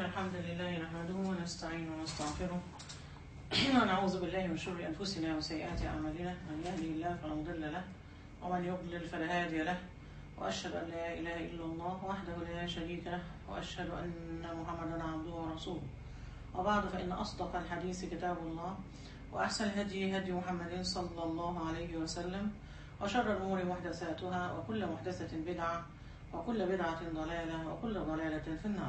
الحمد لله نحمده ونستعينه ونستغفره ونعوذ بالله من شر أنفسنا وسيئات أعمالنا من يهده الله فلا مضل له ومن يضلل فلا هادي له وأشهد أن لا إله إلا الله وحده لا شريك له وأشهد أن محمدا عبده ورسوله وبعد فإن أصدق الحديث كتاب الله وأحسن الهدي هدي محمد صلى الله عليه وسلم وشر الأمور محدثاتها وكل محدثة بدعة وكل بدعة ضلالة وكل ضلالة في النار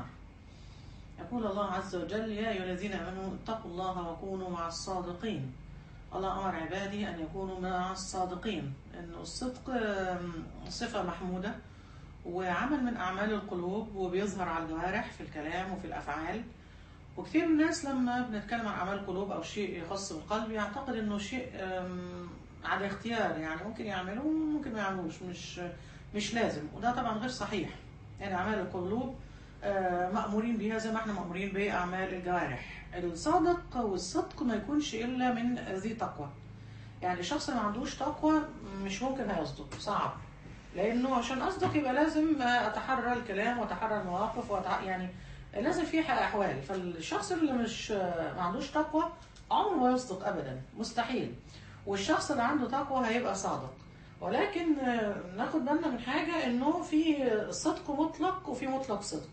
يقول الله عز وجل يا أيها الذين آمنوا اتقوا الله وكونوا مع الصادقين الله أمر عباده أن يكونوا مع الصادقين إن الصدق آم، صفة محمودة وعمل من أعمال القلوب وبيظهر على الجوارح في الكلام وفي الأفعال وكثير من الناس لما بنتكلم عن أعمال القلوب أو شيء يخص بالقلب يعتقد إنه شيء آم، على اختيار يعني ممكن يعملوه وممكن ما يعملوش مش مش لازم وده طبعا غير صحيح يعني أعمال القلوب آه، مأمورين بيها زي ما احنا مأمورين بأعمال الجوارح الصادق والصدق ما يكونش إلا من ذي تقوى يعني الشخص اللي ما عندوش تقوى مش ممكن هيصدق صعب لأنه عشان أصدق يبقى لازم آه، أتحرى الكلام وأتحرى المواقف وأتع... يعني لازم في ح- أحوال فالشخص اللي مش آه، ما عندوش تقوى عمره ما يصدق أبدا مستحيل والشخص اللي عنده تقوى هيبقى صادق ولكن آه، ناخد بالنا من حاجة إنه في صدق مطلق وفي مطلق صدق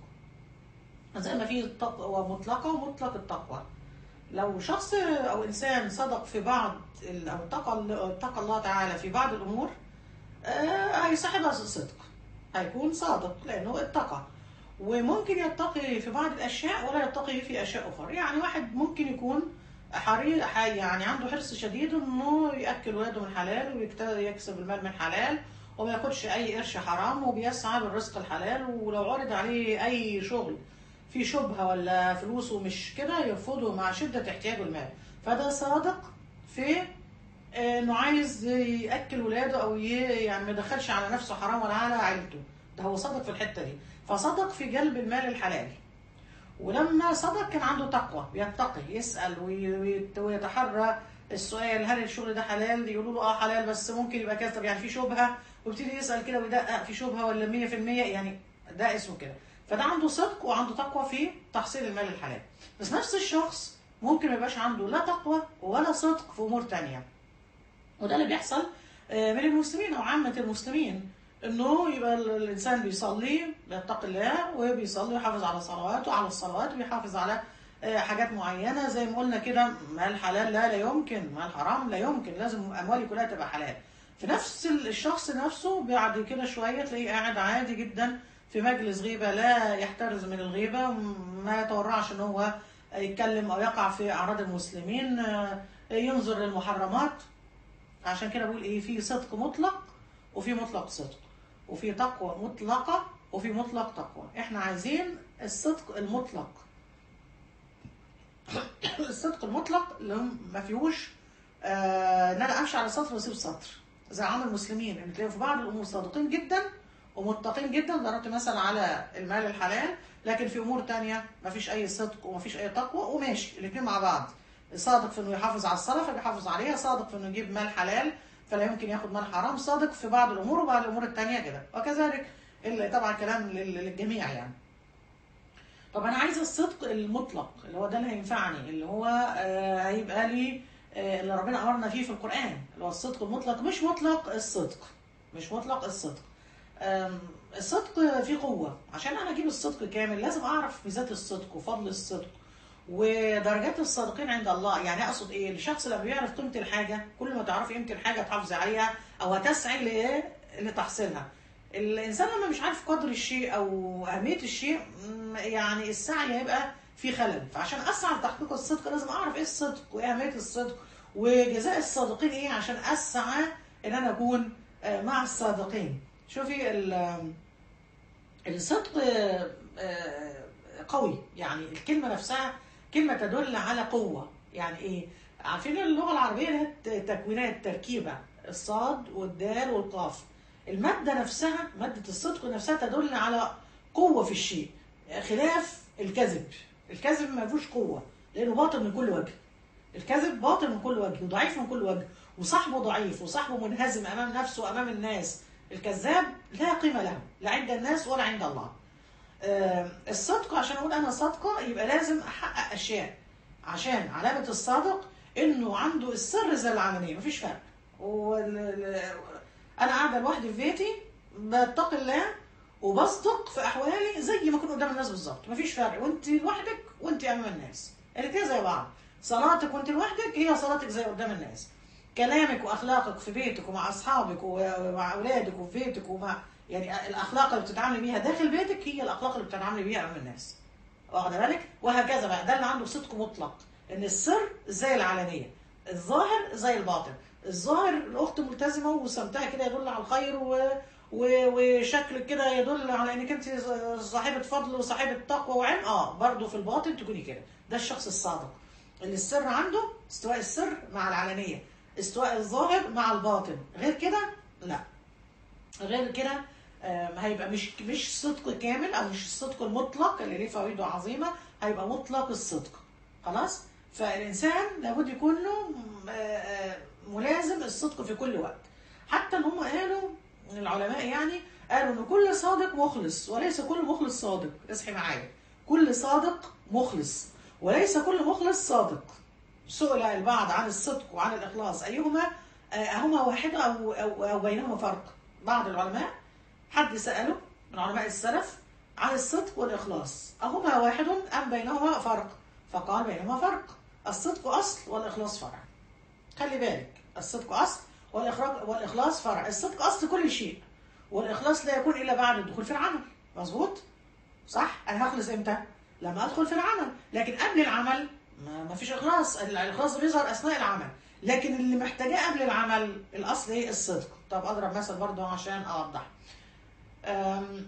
زي ما في تقوى مطلقة ومطلق التقوى لو شخص أو إنسان صدق في بعض ال- أو اتقى اتقى الله تعالى في بعض الأمور آه، هيصاحبها الصدق هيكون صادق لأنه اتقى وممكن يتقي في بعض الأشياء ولا يتقي في أشياء أخرى يعني واحد ممكن يكون حري حي- يعني عنده حرص شديد إنه يأكل ولاده من حلال ويكسب المال من حلال وما ياخدش أي قرش حرام وبيسعى بالرزق الحلال ولو عرض عليه أي شغل في شبهة ولا فلوس ومش كده يرفضه مع شدة احتياجه المال فده صادق في آه، انه عايز ياكل ولاده او ي- يعني ما يدخلش على نفسه حرام ولا على عيلته ده هو صدق في الحته دي فصدق في جلب المال الحلال ولما صدق كان عنده تقوى يتقي يسال وي- ويت- ويتحرى السؤال هل الشغل ده حلال يقولوا له اه حلال بس ممكن يبقى كذا طب يعني في شبهه ويبتدي يسال كده ويدقق في شبهه ولا 100% يعني ده اسمه كده فده عنده صدق وعنده تقوى في تحصيل المال الحلال بس نفس الشخص ممكن ما يبقاش عنده لا تقوى ولا صدق في امور تانية وده اللي بيحصل آه، من المسلمين او عامه المسلمين انه يبقى ال- الانسان بيصلي بيتقي الله وبيصلي ويحافظ على صلواته على الصلوات وبيحافظ على آه، حاجات معينه زي ما قلنا كده مال حلال لا لا يمكن مال حرام لا يمكن لازم اموالي كلها تبقى حلال في نفس ال- الشخص نفسه بعد كده شويه تلاقيه قاعد عادي جدا في مجلس غيبه لا يحترز من الغيبه ما يتورعش ان هو يتكلم او يقع في اعراض المسلمين آه، ينظر للمحرمات عشان كده بقول ايه في صدق مطلق وفي مطلق صدق وفي تقوى مطلقة وفي مطلق تقوى احنا عايزين الصدق المطلق الصدق المطلق اللي هم ما فيهوش آه ان انا امشي على سطر واسيب سطر زي عام المسلمين ان تلاقوا في بعض الامور صادقين جدا ومتقين جدا ضربت مثلا على المال الحلال لكن في امور تانية ما فيش اي صدق وما فيش اي تقوى وماشي الاثنين مع بعض صادق في انه يحافظ على الصلاه فبيحافظ عليها صادق في انه يجيب مال حلال فلا يمكن ياخد مال حرام صادق في بعض الامور وبعض الامور التانية كده وكذلك ال- طبعا كلام لل- للجميع يعني طب انا عايزه الصدق المطلق اللي هو ده اللي هينفعني اللي هو آه، هيبقى لي آه، اللي ربنا امرنا فيه في القران اللي هو الصدق المطلق مش مطلق الصدق مش مطلق الصدق آم، الصدق فيه قوه عشان انا اجيب الصدق كامل لازم اعرف ميزات الصدق وفضل الصدق ودرجات الصادقين عند الله يعني اقصد ايه الشخص لما بيعرف قيمه الحاجه كل ما تعرفي قيمه الحاجه تحافظي عليها او هتسعي لايه لتحصيلها الانسان لما مش عارف قدر الشيء او اهميه الشيء م، يعني السعي هيبقى في خلل فعشان اسعى لتحقيق الصدق لازم اعرف ايه الصدق وايه اهميه الصدق وجزاء الصادقين ايه عشان اسعى ان انا اكون آه، مع الصادقين شوفي ال- الصدق آه، آه، قوي يعني الكلمه نفسها كلمه تدل على قوه يعني ايه عارفين اللغه العربيه لها ت- تكوينات تركيبه الصاد والدال والقاف الماده نفسها ماده الصدق نفسها تدل على قوه في الشيء خلاف الكذب الكذب ما فيهوش قوه لانه باطل من كل وجه الكذب باطل من كل وجه وضعيف من كل وجه وصاحبه ضعيف وصاحبه منهزم امام نفسه وامام الناس الكذاب لا قيمه له لا عند الناس ولا عند الله آه، الصدق عشان اقول انا صادقه يبقى لازم احقق اشياء عشان علامه الصادق انه عنده السر زي العلنيه مفيش فرق وال... ال- انا قاعده لوحدي في بيتي بتقي الله وبصدق في احوالي زي ما اكون قدام الناس بالظبط مفيش فرق وانت لوحدك وانت امام الناس الاثنين زي بعض صلاتك وانت لوحدك هي صلاتك زي قدام الناس كلامك واخلاقك في بيتك ومع اصحابك ومع اولادك وفي بيتك ومع يعني الاخلاق اللي بتتعاملي بيها داخل بيتك هي الاخلاق اللي بتتعاملي بيها امام الناس واخده بالك وهكذا بقى ده اللي عنده صدق مطلق ان السر زي العلانيه الظاهر زي الباطن الظاهر الاخت ملتزمه وسمتها كده يدل على الخير و... و... وشكلك كده يدل على انك انت صاحبه فضل وصاحبه تقوى وعلم اه برضه في الباطن تكوني كده ده الشخص الصادق اللي السر عنده استواء السر مع العلانيه استواء الظاهر مع الباطن غير كده لا غير كده آم، هيبقى مش مش صدق كامل او مش الصدق المطلق اللي ليه فوائده عظيمه هيبقى مطلق الصدق خلاص فالانسان لابد يكون له م- آه، آه، ملازم الصدق في كل وقت حتى ان هم قالوا العلماء يعني قالوا ان كل صادق مخلص وليس كل مخلص صادق اصحي معايا كل صادق مخلص وليس كل مخلص صادق سئل البعض عن الصدق وعن الإخلاص أيهما آه، هما واحدة أو, أو, أو بينهما فرق بعض العلماء حد سأله من علماء السلف عن الصدق والإخلاص أهما واحد أم بينهما فرق فقال بينهما فرق الصدق أصل والإخلاص فرع خلي بالك الصدق أصل والإخراج والإخلاص فرع الصدق أصل كل شيء والإخلاص لا يكون إلا بعد الدخول في العمل مظبوط صح أنا هخلص إمتى لما أدخل في العمل لكن قبل العمل ما ما فيش إخلاص الإخلاص بيظهر أثناء العمل لكن اللي محتاجاه قبل العمل الأصل إيه الصدق طب أضرب مثل برضه عشان أوضح أم،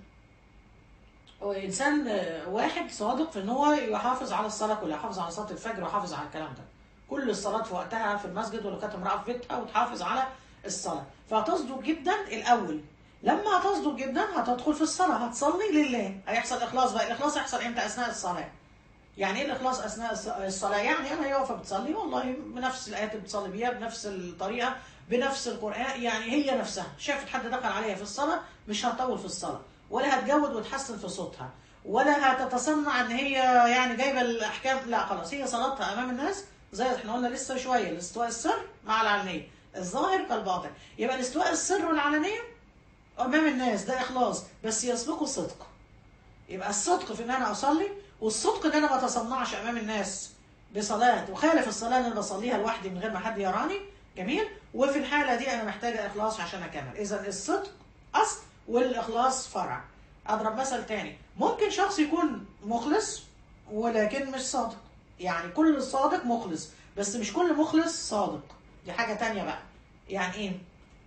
وإنسان آه، واحد صادق في إن هو يحافظ على الصلاة كلها يحافظ على صلاة الفجر ويحافظ على الكلام ده كل الصلاة في وقتها في المسجد ولو كانت امرأة في بيتها وتحافظ على الصلاة فهتصدق جدا الأول لما هتصدق جدا هتدخل في الصلاة هتصلي لله هيحصل إخلاص بقى الإخلاص هيحصل إمتى أثناء الصلاة يعني ايه الاخلاص اثناء الص- الصلاه يعني انا هي واقفه بتصلي والله بنفس الايات اللي بتصلي بيها بنفس الطريقه بنفس القران يعني هي نفسها شافت حد دخل عليها في الصلاه مش هتطول في الصلاه ولا هتجود وتحسن في صوتها ولا هتتصنع ان هي يعني جايبه الاحكام لا خلاص هي صلاتها امام الناس زي ما احنا قلنا لسه شويه الاستواء السر مع العلنيه الظاهر كالباطن يبقى الاستواء السر والعلنيه امام الناس ده اخلاص بس يسبقه الصدق يبقى الصدق في ان انا اصلي والصدق ان انا ما اتصنعش امام الناس بصلاه وخالف الصلاه اللي انا بصليها لوحدي من غير ما حد يراني جميل وفي الحاله دي انا محتاجه اخلاص عشان اكمل اذا الصدق اصل والاخلاص فرع اضرب مثل تاني ممكن شخص يكون مخلص ولكن مش صادق يعني كل صادق مخلص بس مش كل مخلص صادق دي حاجه تانية بقى يعني ايه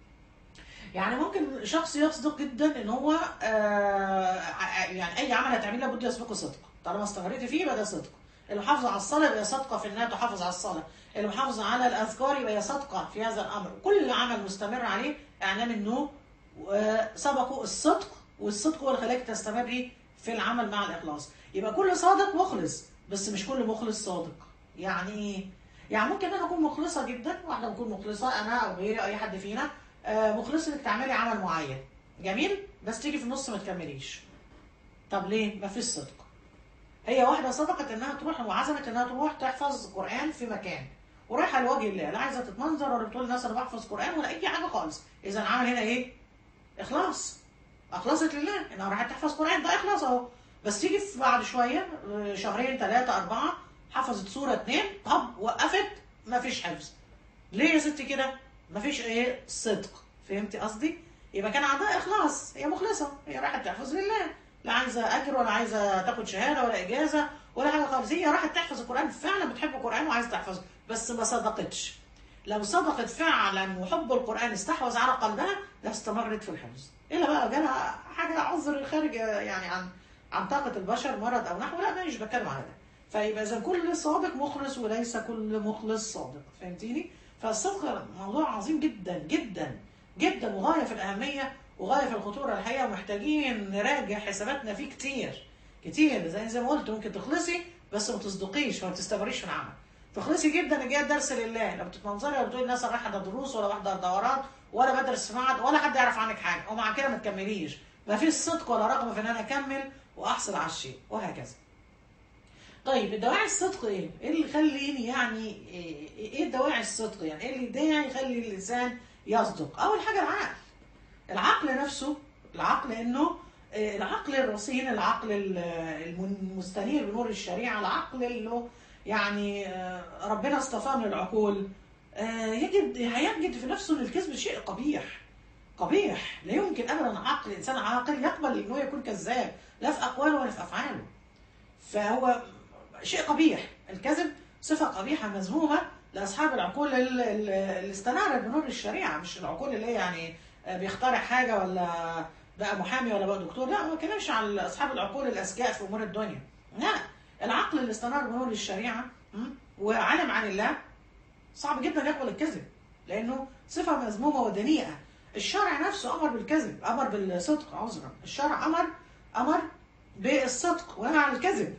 يعني ممكن شخص يصدق جدا ان هو آه ع- يعني اي عمل هتعمله لابد يسبقه صدق طالما استمريت فيه يبقى ده صدق المحافظه على الصلاه يبقى صادقه في انها تحافظ على الصلاه المحافظه على الاذكار يبقى هي صادقه في هذا الامر كل عمل مستمر عليه اعلام انه آه، سبقه الصدق والصدق هو اللي خلاك تستمري في العمل مع الاخلاص يبقى كل صادق مخلص بس مش كل مخلص صادق يعني ايه يعني ممكن انا اكون مخلصه جدا واحده تكون مخلصه انا او غيري اي حد فينا آه، مخلصه انك تعملي عمل معين جميل بس تيجي في النص ما تكمليش طب ليه ما فيش صدق هي واحده صدقت انها تروح وعزمت انها تروح تحفظ قران في مكان ورايحه لوجه الله لا عايزه تتمنظر ولا بتقول للناس انا بحفظ قران ولا اي حاجه خالص اذا العمل هنا ايه اخلاص اخلصت لله انها رايحه تحفظ قران ده اخلاص اهو بس تيجي في بعد شويه آه، شهرين ثلاثه اربعه حفظت سوره اثنين طب وقفت ما فيش حفظ ليه يا ستي كده مفيش ايه صدق فهمتي قصدي يبقى كان عندها اخلاص هي مخلصه هي راحت تحفظ لله لا عايزه اجر ولا عايزه تاخد شهاده ولا اجازه ولا حاجه خالص هي راحت تحفظ القران فعلا بتحب القران وعايزه تحفظه بس ما صدقتش لو صدقت فعلا وحب القران استحوذ على قلبها لاستمرت في الحفظ الا بقى جالها حاجه عذر خارج يعني عن عن طاقه البشر مرض او نحو لا انا مش بتكلم على ده فيبقى اذا كل صادق مخلص وليس كل مخلص صادق فهمتيني فالصدق موضوع عظيم جدا جدا جدا وغايه في الاهميه وغايه في الخطوره الحقيقه ومحتاجين نراجع حساباتنا فيه كتير كتير زي زي ما قلت ممكن تخلصي بس ما تصدقيش ما تستمريش في العمل تخلصي جدا ان جايه درس لله لا بتتمنظري ولا بتقولي الناس انا رايحه دروس ولا بحضر دورات ولا بدرس في معهد ولا حد يعرف عنك حاجه ومع كده ما تكمليش ما فيش صدق ولا رغبه في ان انا اكمل واحصل على الشيء وهكذا طيب الدواعي الصدق ايه؟ ايه اللي يخليني يعني ايه إيه الدواعي الصدق يعني ايه اللي داعي يخلي الانسان يصدق؟ اول حاجه العقل العقل نفسه العقل انه آه، العقل الرصين العقل ال- المستنير بنور الشريعه العقل اللي هو يعني آه، ربنا اصطفاه من العقول آه، يجد هيجد في نفسه ان الكذب شيء قبيح قبيح لا يمكن ابدا عقل انسان عاقل يقبل انه يكون كذاب لا في اقواله ولا في افعاله فهو شيء قبيح الكذب صفه قبيحه مذمومه لاصحاب العقول ال- ال- اللي استنارت بنور الشريعه مش العقول اللي هي يعني آه، بيخترع حاجه ولا بقى محامي ولا بقى دكتور لا ما بتكلمش عن اصحاب العقول الاذكياء في امور الدنيا لا العقل اللي استنار بنور الشريعه م? وعلم عن الله صعب جدا يقبل الكذب لانه صفه مذمومه ودنيئه الشرع نفسه امر بالكذب امر بالصدق عذرا الشرع امر امر بالصدق ونهى عن الكذب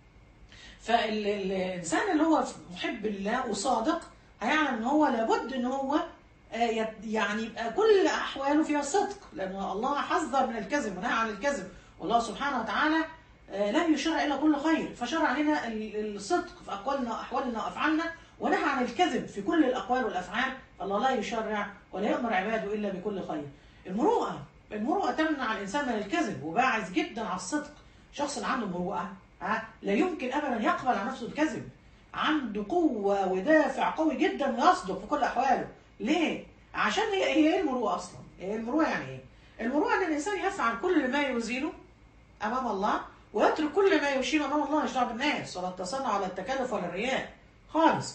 فالانسان اللي هو محب لله وصادق هيعلم ان هو لابد ان هو آه، يت- يعني يبقى كل احواله فيها صدق لان الله حذر من الكذب ونهى عن الكذب والله سبحانه وتعالى آه، لا يشرع الا كل خير فشرع لنا ال- الصدق في اقوالنا واحوالنا وافعالنا ونهى عن الكذب في كل الاقوال والافعال فالله لا يشرع ولا يامر عباده الا بكل خير المروءه المروءه تمنع الانسان من الكذب وباعث جدا على الصدق الشخص اللي عنده مروءه ها لا يمكن ابدا يقبل على نفسه الكذب عنده قوه ودافع قوي جدا ويصدق في كل احواله ليه عشان هي هي ايه المروءه اصلا هي المروءه يعني ايه المروءه ان الانسان يفعل كل ما يزينه امام الله ويترك كل ما يشين امام الله مش دعوه بالناس ولا التصنع ولا التكلف ولا الرياء خالص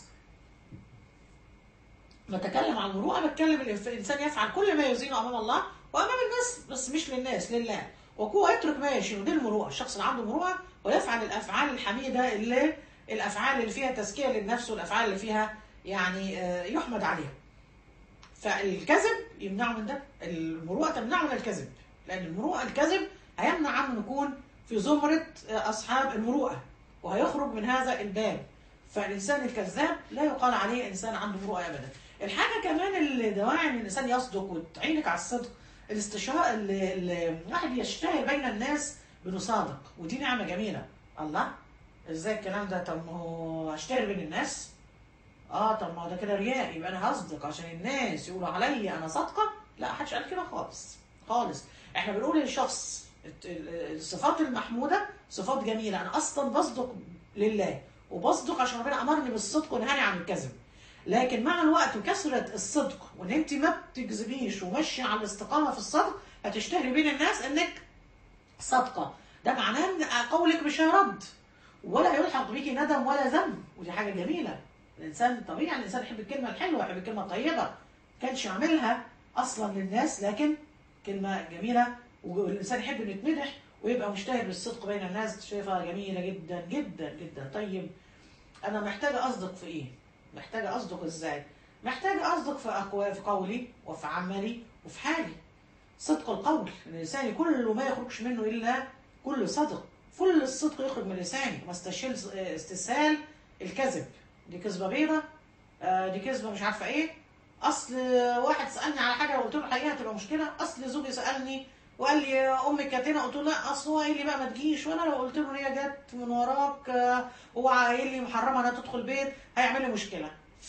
بتكلم عن المروءه بتكلم الإنف- الانسان يفعل كل ما يزينه امام الله وامام الناس بس مش للناس لله وهو يترك ما يشين دي المروءه الشخص اللي عنده مروءه ويفعل الافعال الحميده اللي الافعال اللي فيها تزكيه للنفس والافعال اللي فيها يعني آه، يحمد عليها فالكذب يمنعه من ده المروءه تمنعه من الكذب لان المروءه الكذب هيمنع عنه نكون في زمره آه، اصحاب المروءه وهيخرج من هذا الباب فالانسان الكذاب لا يقال عليه انسان عنده مروءه ابدا الحاجه كمان اللي دواعي ان الانسان يصدق وتعينك على الصدق الاستشهاء اللي اللي الواحد يشتهر بين الناس بانه صادق ودي نعمه جميله الله ازاي الكلام ده طب ما هو اشتهر بين الناس اه طب ما هو ده كده رياء يبقى انا هصدق عشان الناس يقولوا عليا انا صادقه لا محدش قال كده خالص خالص احنا بنقول للشخص الت- ال- الصفات المحموده صفات جميله انا اصلا بصدق لله وبصدق عشان ربنا امرني بالصدق ونهاني عن الكذب لكن مع الوقت وكثره الصدق وان انت ما بتكذبيش وماشيه على الاستقامه في الصدق هتشتهري بين الناس انك صادقه ده معناه ان قولك مش هيرد ولا يلحق بيكي ندم ولا ذنب ودي حاجه جميله الانسان طبيعي الانسان يحب الكلمه الحلوه يحب الكلمه الطيبه كانش يعملها اصلا للناس لكن كلمه جميله والانسان يحب انه يتمدح ويبقى مشتهر بالصدق بين الناس شايفها جميله جدا جدا جدا طيب انا محتاجه اصدق في ايه محتاجه اصدق ازاي محتاجه اصدق في أقوى في قولي وفي عملي وفي حالي صدق القول الانسان كل ما يخرجش منه الا كل صدق كل الصدق يخرج من لساني ما استشهل استسهال الكذب دي كذبه بيضه آه، دي كذبه مش عارفه ايه اصل واحد سالني على حاجه وقلت له الحقيقه هتبقى مشكله اصل زوجي سالني وقال لي يا امك كانت هنا قلت له لا اصل هو قايل لي بقى ما تجيش وانا لو قلت له ان هي جت من وراك آه، هو قايل لي محرمه انها تدخل بيت هيعمل لي مشكله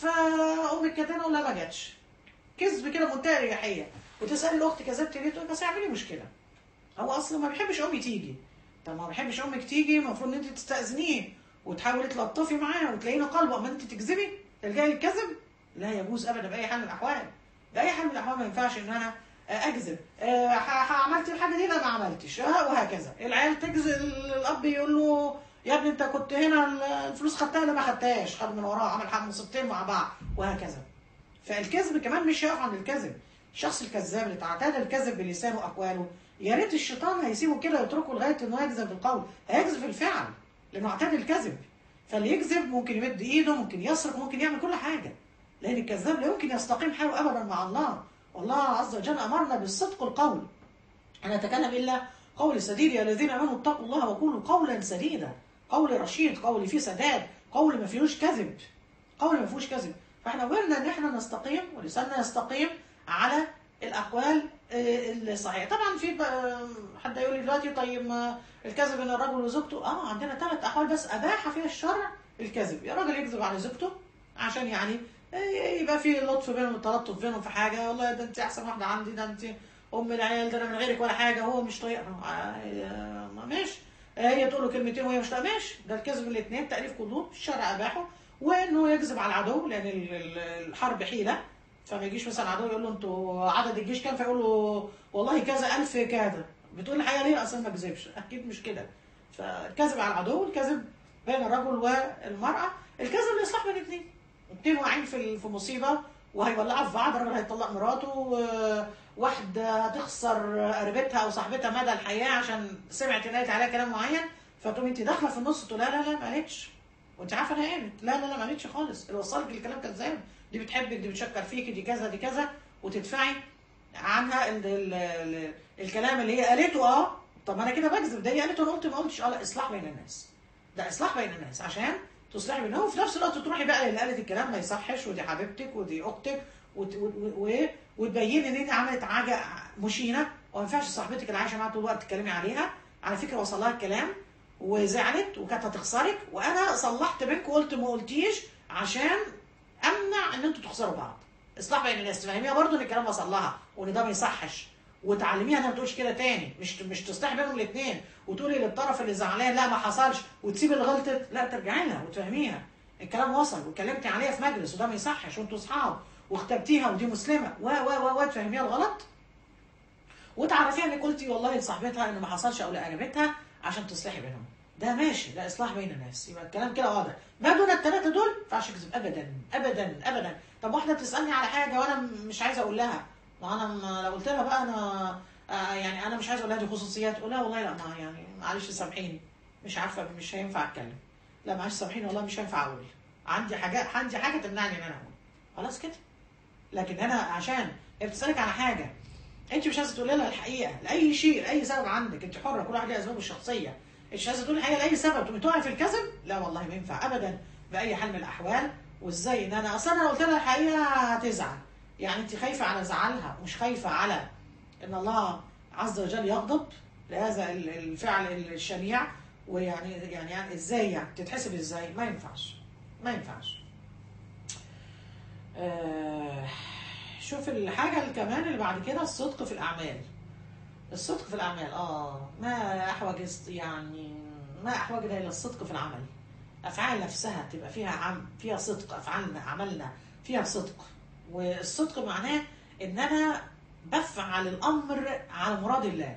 فامك كانت هنا اقول لها ما جاتش كذب كده بمنتهى الاريحيه وتسالي الاخت كذبت ليه تقول بس هيعمل لي مشكله هو اصلا ما بيحبش امي تيجي طب ما بيحبش امك تيجي المفروض ان انت تستاذنيه وتحاولي تلطفي معاه وتلاقينه قلبه اما انت تكذبي تلجئي للكذب لا يجوز ابدا باي حال من الاحوال باي حال من الاحوال ما ينفعش ان انا آه، اكذب آه، ح- ح- عملت الحاجه دي لا ما عملتش آه، وهكذا العيال تكذب الاب يقول له يا ابني انت كنت هنا الفلوس خدتها لا ما خدتهاش خد من وراه عمل حاجه مصيبتين مع بعض وهكذا فالكذب كمان مش هيقف عند الكذب الشخص الكذاب اللي تعتاد الكذب بلسانه واقواله يا ريت الشيطان هيسيبه كده يتركه لغايه انه يكذب بالقول هيكذب في الفعل لانه اعتاد الكذب فاللي يكذب ممكن يمد ايده ممكن يسرق ممكن يعمل كل حاجه لان الكذاب لا يمكن يستقيم حاله ابدا مع الله والله عز وجل امرنا بالصدق القول انا اتكلم الا قول سديد يا الذين امنوا اتقوا الله وقولوا قولا سديدا قول رشيد قول فيه سداد قول ما فيهوش كذب قول ما فيهوش كذب فاحنا قلنا ان احنا نستقيم ولساننا يستقيم على الاقوال آه، الصحيح طبعا في بقى حد يقول لي دلوقتي طيب ما الكذب بين الرجل وزوجته اه عندنا ثلاث احوال بس اباح فيها الشرع الكذب يا راجل يكذب على زوجته عشان يعني آه، يبقى في لطف بينهم وتلطف بينهم في حاجه والله ده انت احسن واحده عندي ده انت ام العيال ده انا من غيرك ولا حاجه هو مش طايقها آه، آه، ماشي آه، هي تقول له كلمتين وهي مش طايقة ماشي ده الكذب الاثنين تاليف قلوب الشرع اباحه وانه يكذب على العدو لان ال- ال- الحرب حيله فما يجيش مثلا عدو يقول له انتوا عدد الجيش كام فيقول له والله كذا ألف كذا بتقول الحقيقه ليه اصلا ما كذبش اكيد مش كده فالكذب على العدو الكذب بين الرجل والمراه الكذب لاصلاح بين الاثنين اثنين واقعين في في مصيبه وهيولعوا في بعض الراجل هيطلق مراته و- واحده هتخسر قريبتها او صاحبتها مدى الحياه عشان سمعت ان قالت عليها كلام معين فتقوم انت داخله في النص تقول لا لا لا ما قالتش وانت عارفه انها قالت لا لا لا ما قالتش خالص اللي وصلك الكلام كذاب دي بتحبك دي بتشكر فيك دي كذا دي كذا وتدفعي عنها ال ال ال الكلام اللي هي قالته اه طب ما انا كده بكذب ده هي قالته انا قلت ما قلتش اه لا اصلاح بين الناس ده اصلاح بين الناس عشان تصلحي بينهم وفي نفس الوقت تروحي بقى اللي قالت الكلام ما يصحش ودي حبيبتك ودي اختك وت- و- و- و- وتبيني ان انت عملت حاجه مشينه وما ينفعش صاحبتك اللي عايشه معاها طول الوقت تتكلمي عليها على فكره وصل لها الكلام وزعلت وكانت هتخسرك وانا صلحت بينكم وقلت ما قلتيش عشان امنع ان انتوا تخسروا بعض اصلاح بين الناس تفهميها برضو ان الكلام وصل لها وان ده ما يصحش وتعلميها انها ما تقولش كده تاني مش مش تصلحي بينهم الاثنين وتقولي للطرف اللي زعلان لا ما حصلش وتسيب اللي غلطت لا ترجعي لها وتفهميها الكلام وصل واتكلمتي عليها في مجلس وده ما يصحش وانتوا اصحاب واختبتيها ودي مسلمه و و و و تفهميها الغلط وتعرفيها انك قلتي والله لصاحبتها ان ما حصلش او لقريبتها عشان تصلحي بينهم ده ماشي ده اصلاح بين الناس يبقى الكلام كده واضح ما دون الثلاثه دول ما ينفعش اكذب ابدا ابدا ابدا طب واحده بتسالني على حاجه وانا مش عايزه اقول لها ما انا ما لو قلت لها بقى انا آه يعني انا مش عايزه اقول لها دي خصوصيات اقول لها والله لا ما يعني معلش سامحيني مش عارفه مش هينفع اتكلم لا معلش سامحيني والله مش هينفع اقول عندي حاجه عندي حاجه تمنعني ان انا اقول خلاص كده لكن انا عشان هي بتسالك على حاجه انت مش عايزه تقولي لها الحقيقه لاي شيء لاي سبب عندك انت حره كل واحد ليه اسبابه الشخصيه انت مش عايزه تقولي الحقيقه لاي سبب تقومي تقعي في الكذب لا والله ما ينفع ابدا باي حال من الاحوال وازاي ان انا اصلا انا قلت لها الحقيقه هتزعل يعني انت خايفه على زعلها مش خايفه على ان الله عز وجل يغضب لهذا ال- الفعل الشنيع ويعني يعني, يعني ازاي يعني تتحسب ازاي ما ينفعش ما ينفعش آه شوف الحاجة اللي كمان اللي بعد كده الصدق في الأعمال الصدق في الأعمال آه ما أحوج است- يعني ما أحوجنا إلى الصدق في العمل أفعال نفسها تبقى فيها عم فيها صدق أفعالنا أعمالنا فيها صدق والصدق معناه إن أنا بفعل الأمر على مراد الله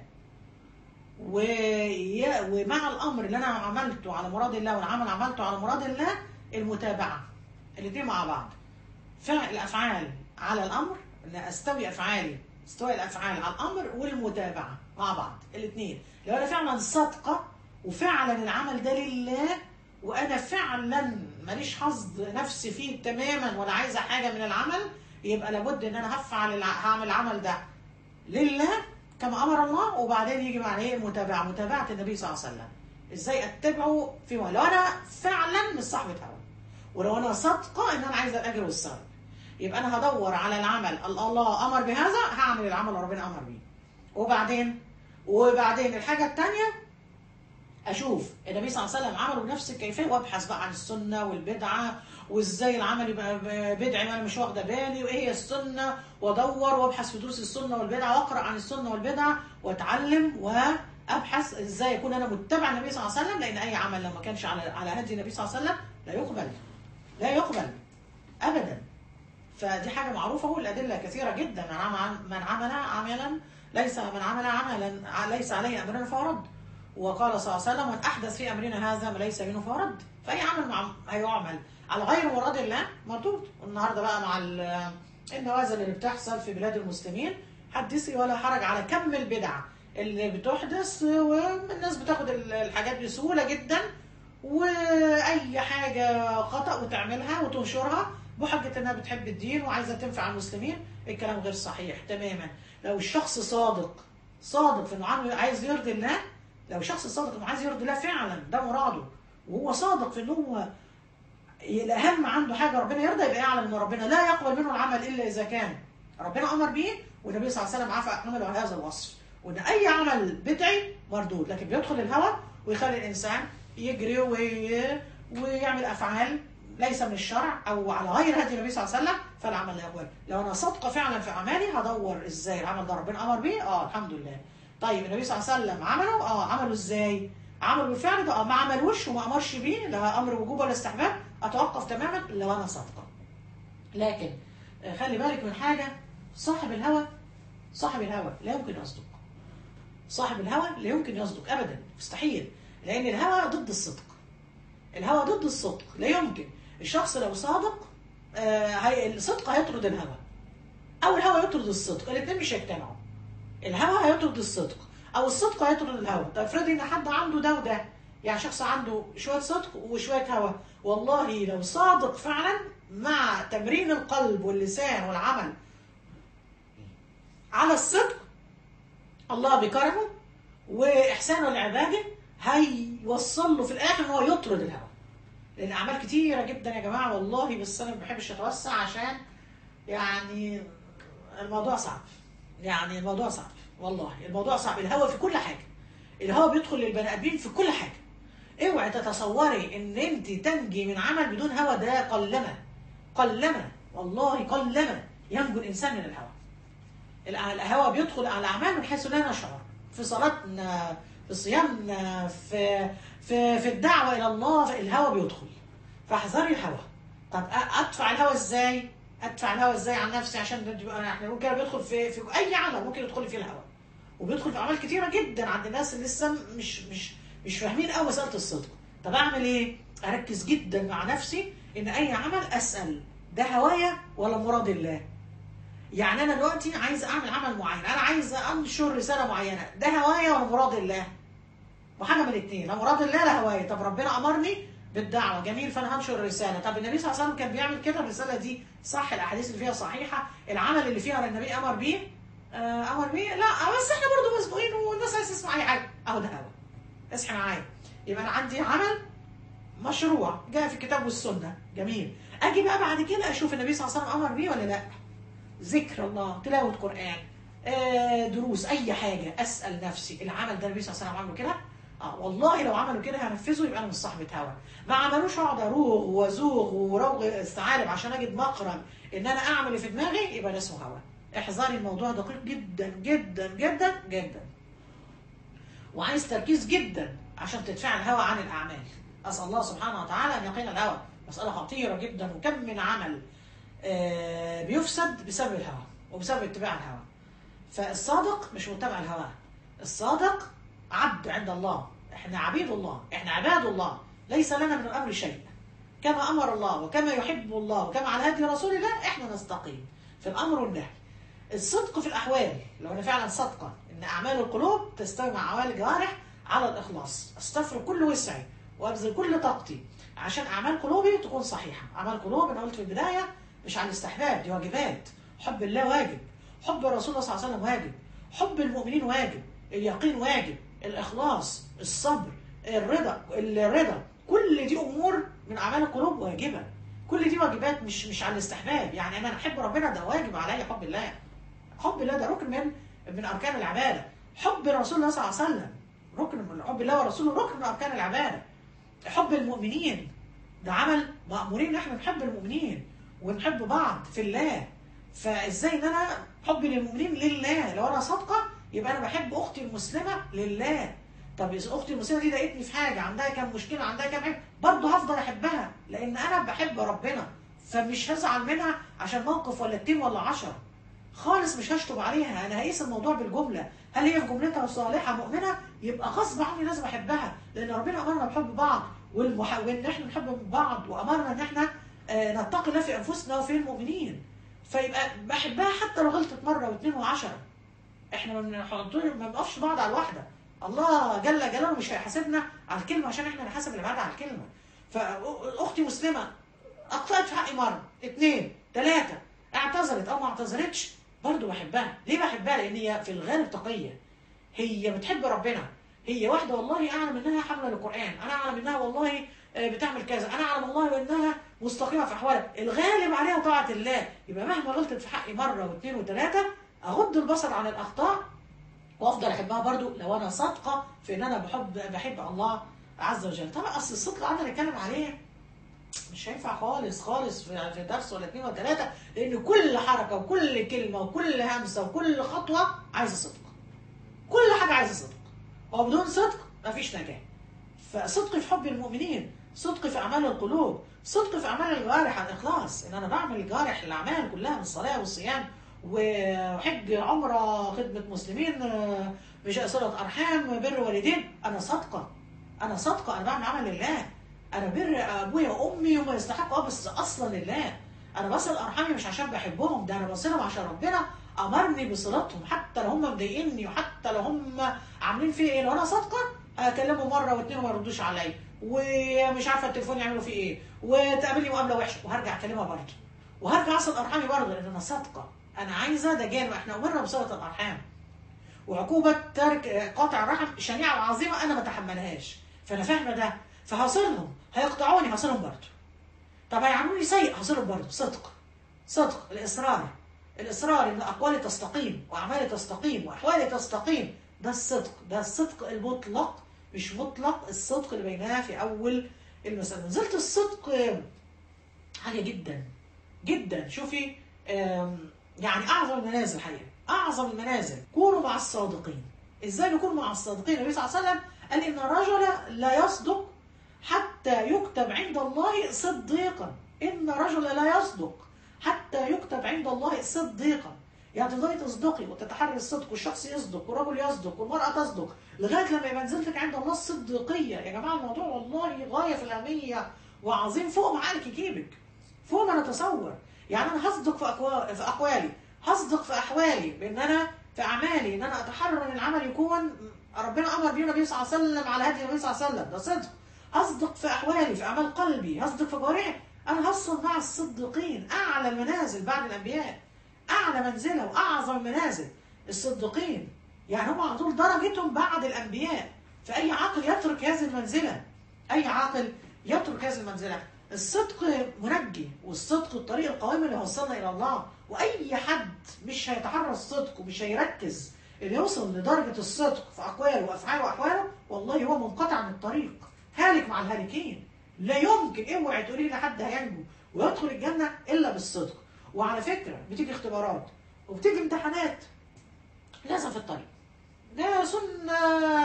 وي... ومع الأمر اللي أنا عملته على مراد الله والعمل عملته على مراد الله المتابعة الاتنين مع بعض فعل الافعال على الامر ان استوي افعالي استوي الافعال على الامر والمتابعه مع بعض الاثنين لو انا فعلا صادقه وفعلا العمل ده لله وانا فعلا ماليش حظ نفسي فيه تماما ولا عايزه حاجه من العمل يبقى لابد ان انا هفعل الع- هعمل العمل ده لله كما امر الله وبعدين يجي معنى ايه المتابعه متابعه النبي صلى الله عليه وسلم ازاي اتبعه فيما لو انا فعلا مش صاحبه هوى ولو انا صادقه ان انا عايزه الاجر والثواب يبقى انا هدور على العمل الله امر بهذا هعمل العمل اللي ربنا امر بيه وبعدين وبعدين الحاجه الثانيه اشوف النبي صلى الله عليه وسلم عمله بنفس الكيفيه وابحث بقى عن السنه والبدعه وازاي العمل يبقى بدعي وانا مش واخده بالي وايه هي السنه وادور وابحث في دروس السنه والبدعه واقرا عن السنه والبدعه واتعلم وابحث ازاي اكون انا متبع النبي صلى الله عليه وسلم لان اي عمل لو ما كانش على على هدي النبي صلى الله عليه وسلم لا يقبل لا يقبل ابدا فدي حاجه معروفه والادله كثيره جدا من عمل من عمل عملا ليس من عمل عملا ليس عليه امرنا فهو رد وقال صلى الله عليه وسلم من احدث في امرنا هذا ما ليس منه فهو رد فاي عمل مع هيعمل على غير مراد الله مردود والنهارده بقى مع ال- النوازل اللي بتحصل في بلاد المسلمين حدثي ولا حرج على كم البدع اللي بتحدث والناس بتاخد ال- الحاجات بسهوله جدا واي حاجه خطا وتعملها وتنشرها بحجه انها بتحب الدين وعايزه تنفع المسلمين الكلام غير صحيح تماما لو الشخص صادق صادق في انه عامل- عايز يرضي الله لو شخص صادق انه عايز يرضي الله فعلا ده مراده وهو صادق في انه هو الاهم عنده حاجه ربنا يرضى يبقى يعلم ان ربنا لا يقبل منه العمل الا اذا كان ربنا امر بيه والنبي صلى الله عليه وسلم عفى عمله على هذا الوصف وان اي عمل بدعي مردود لكن بيدخل الهوى ويخلي الانسان يجري وي... ويعمل افعال ليس من الشرع او على غير هدي النبي صلى الله عليه وسلم فالعمل لا يقبل لو انا صادقه فعلا في اعمالي هدور ازاي العمل ده ربنا امر بيه اه الحمد لله طيب النبي صلى الله عليه وسلم عمله اه عمله ازاي عمله بالفعل ده اه ما عملوش وما امرش بيه لا امر وجوب ولا استحباب اتوقف تماما لو انا صادقه لكن آه، خلي بالك من حاجه صاحب الهوى صاحب الهوى لا يمكن يصدق صاحب الهوى لا يمكن يصدق ابدا مستحيل لان الهوى ضد الصدق الهوى ضد الصدق لا يمكن الشخص لو صادق آه، هي الصدق هيطرد الهوى او الهوى يطرد الصدق الاثنين مش هيجتمعوا الهوى هيطرد الصدق او الصدق هيطرد الهوى طب افرضي ان حد عنده ده وده يعني شخص عنده شويه صدق وشويه هوى والله لو صادق فعلا مع تمرين القلب واللسان والعمل على الصدق الله بكرمه واحسانه لعباده هيوصل له في الاخر ان هو يطرد الهوى لان اعمال كتيره جدا يا جماعه والله بس انا ما بحبش اتوسع عشان يعني الموضوع صعب يعني الموضوع صعب والله الموضوع صعب الهوى في كل حاجه الهوى بيدخل للبني ادمين في كل حاجه اوعي تتصوري ان انت تنجي من عمل بدون هوى ده قلما قلما والله قلما ينجو الانسان من الهوى الع- الهوى بيدخل على الاعمال من حيث لا نشعر في صلاتنا في صيامنا في في في الدعوه الى الله في الهوى بيدخل فاحذري الهوى طب أ- ادفع الهوى ازاي؟ ادفع الهوى ازاي عن نفسي عشان ده يبقى- احنا بنقول كده بيدخل في في اي عمل ممكن يدخل فيه الهوى وبيدخل في اعمال كتيره جدا عند الناس اللي لسه مش مش مش فاهمين قوي مساله الصدق طب اعمل ايه؟ اركز جدا مع نفسي ان اي عمل اسال ده هوايا ولا مراد الله؟ يعني انا دلوقتي عايز اعمل عمل معين انا عايز انشر رساله معينه ده هوايا ولا مراد الله وحاجه من الاثنين لا مراد الله لا هوايا طب ربنا امرني بالدعوه جميل فانا هنشر الرساله طب النبي صلى الله عليه وسلم كان بيعمل كده الرساله دي صح الاحاديث اللي فيها صحيحه العمل اللي فيها النبي امر بيه آه، امر بيه لا بس احنا برضه مسبوقين والناس عايزه تسمع اي حاجه اهو ده هوا اصحي معايا يبقى انا عندي عمل مشروع جاء في الكتاب والسنه جميل اجي بقى بعد كده اشوف النبي صلى الله عليه وسلم امر بيه ولا لا ذكر الله تلاوه قران آه، دروس اي حاجه اسال نفسي العمل ده النبي صلى الله عليه وسلم عمله كده اه والله لو عملوا كده هنفذه يبقى انا مش صاحبة هوا ما عملوش اقعد اروغ وازوغ وروغ استعارب عشان اجد مقرن ان انا اعمل اللي في دماغي يبقى ده اسمه هوا احذري الموضوع دقيق جدا جدا جدا جدا وعايز تركيز جدا عشان تدفع الهوى عن الاعمال اسال الله سبحانه وتعالى ان يقينا الهوى مساله خطيره جدا وكم من عمل آه، بيفسد بسبب الهوى وبسبب اتباع الهوى فالصادق مش متبع الهوى الصادق عبد عند الله احنا عبيد الله احنا عباد الله ليس لنا من الامر شيء كما امر الله وكما يحب الله وكما على هدي رسول الله احنا نستقيم في الامر والنهي الصدق في الاحوال لو انا فعلا صادقه ان اعمال القلوب تستوي مع اعمال الجوارح على الاخلاص استفرغ كل وسعي وابذل كل طاقتي عشان اعمال قلوبي تكون صحيحه اعمال قلوب انا قلت في البدايه مش على الاستحباب دي واجبات حب الله واجب حب الرسول صلى الله عليه وسلم واجب حب المؤمنين واجب اليقين واجب الاخلاص الصبر الرضا الرضا كل دي امور من اعمال القلوب واجبه كل دي واجبات مش مش على الاستحباب يعني انا احب ربنا ده واجب عليا حب الله حب الله ده ركن من من اركان العباده حب رسول الله صلى الله عليه وسلم ركن من حب الله ورسوله ركن من اركان العباده حب المؤمنين ده عمل مأمورين ان احنا نحب المؤمنين ونحب بعض في الله فازاي ان انا حبي للمؤمنين لله لو انا صادقه يبقى انا بحب اختي المسلمه لله طب اذا اختي المسلمه دي ضايقتني في حاجه عندها كام مشكله عندها كام عيب برضه هفضل احبها لان انا بحب ربنا فمش هزعل منها عشان موقف ولا اتنين ولا عشرة خالص مش هشطب عليها انا هقيس الموضوع بالجمله هل هي في جملتها صالحه مؤمنه يبقى غصب عني لازم احبها لان ربنا امرنا بحب بعض والمح... وان احنا نحب بعض وامرنا ان احنا آه، نتقي الله في انفسنا وفي المؤمنين فيبقى بحبها حتى لو غلطت مره واثنين وعشرة احنا ما بنحط- ما بنقفش بعض على الواحده الله جل جلاله مش هيحاسبنا على الكلمه عشان احنا نحاسب العباده على الكلمه فاختي مسلمه اخطات في حقي مره اثنين ثلاثه اعتذرت او ما اعتذرتش برضه بحبها ليه بحبها لان هي في الغالب تقيه هي بتحب ربنا هي واحده والله اعلم انها حامله للقران انا اعلم انها والله آه، بتعمل كذا انا اعلم والله انها مستقيمه في احوالها الغالب عليها طاعه الله يبقى مهما غلطت في حقي مره واثنين وثلاثه اغض البصر عن الاخطاء وافضل احبها برضو لو انا صادقه في ان انا بحب بحب الله عز وجل طبعا اصل الصدق قعدنا نتكلم عليه مش هينفع خالص خالص في في درس ولا اثنين ولا ثلاثه لان كل حركه وكل كلمه وكل همسه وكل خطوه عايزه صدق كل حاجه عايزه صدق وبدون صدق مفيش نجاه فصدق في حب المؤمنين صدق في اعمال القلوب صدق في اعمال الجوارح الاخلاص ان انا بعمل الجوارح الاعمال كلها من الصلاه والصيام وحج عمره خدمه مسلمين آه، مش صله ارحام بر والدين انا صادقه انا صادقه انا بعمل عمل لله انا بر ابويا وامي وما يستحقوا اه بس اصلا لله انا بصل ارحامي مش عشان بحبهم ده انا بصلهم عشان ربنا امرني بصلتهم حتى لو هم مضايقني وحتى لو هم عاملين فيه ايه لو انا صادقه اكلمه مره واثنين وما يردوش عليا ومش عارفه التليفون يعملوا فيه ايه وتقابلني مقابله وحشه وهرجع اكلمها برضه وهرجع اصل ارحامي برضه لان انا صادقه انا عايزه ده جانب احنا امرنا بصله الارحام وعقوبه ترك قطع الرحم شنيعه وعظيمه انا ما اتحملهاش فانا فاهمه ده فهصلهم هيقطعوني هصلهم برضه طب هيعملوا لي سيء هصلهم برضه صدق صدق الاصرار الاصرار ان اقوالي تستقيم واعمالي تستقيم واحوالي تستقيم ده الصدق ده الصدق المطلق مش مطلق الصدق اللي بيناه في اول المسألة نزلت الصدق آم، عالية جدا جدا شوفي آم، يعني اعظم المنازل الحقيقة اعظم المنازل كونوا مع الصادقين ازاي نكون مع الصادقين النبي صلى الله عليه وسلم قال ان الرجل لا يصدق حتى يكتب عند الله صديقا ان الرجل لا يصدق حتى يكتب عند الله صديقا يعني تفضلي تصدقي وتتحري الصدق والشخص يصدق والرجل يصدق والمرأة تصدق لغاية لما يبقى منزلتك عند الله الصديقية يا جماعة الموضوع والله غاية في الأهمية وعظيم فوق ما عقلك يجيبك فوق ما نتصور يعني أنا هصدق في, أقوال في أقوالي هصدق في أحوالي بأن أنا في أعمالي أن أنا أتحرر أن العمل يكون ربنا أمر بيه النبي صلى الله عليه وسلم على هدي النبي صلى الله عليه وسلم ده صدق هصدق في أحوالي في أعمال قلبي هصدق في جوارحي أنا هصل مع الصديقين أعلى المنازل بعد الأنبياء أعلى منزلة وأعظم المنازل الصديقين يعني هم على طول درجتهم بعد الأنبياء فأي عاقل يترك هذه المنزلة أي عاقل يترك هذه المنزلة الصدق منجي والصدق الطريق القويم اللي وصلنا إلى الله وأي حد مش هيتحرى الصدق ومش هيركز اللي يوصل لدرجة الصدق في أقواله وأفعاله وأحواله والله هو منقطع عن الطريق هالك مع الهالكين لا يمكن اوعي تقولي لي حد هينجو ويدخل الجنة إلا بالصدق وعلى فكرة بتيجي اختبارات وبتيجي امتحانات لازم في الطريق ده سنة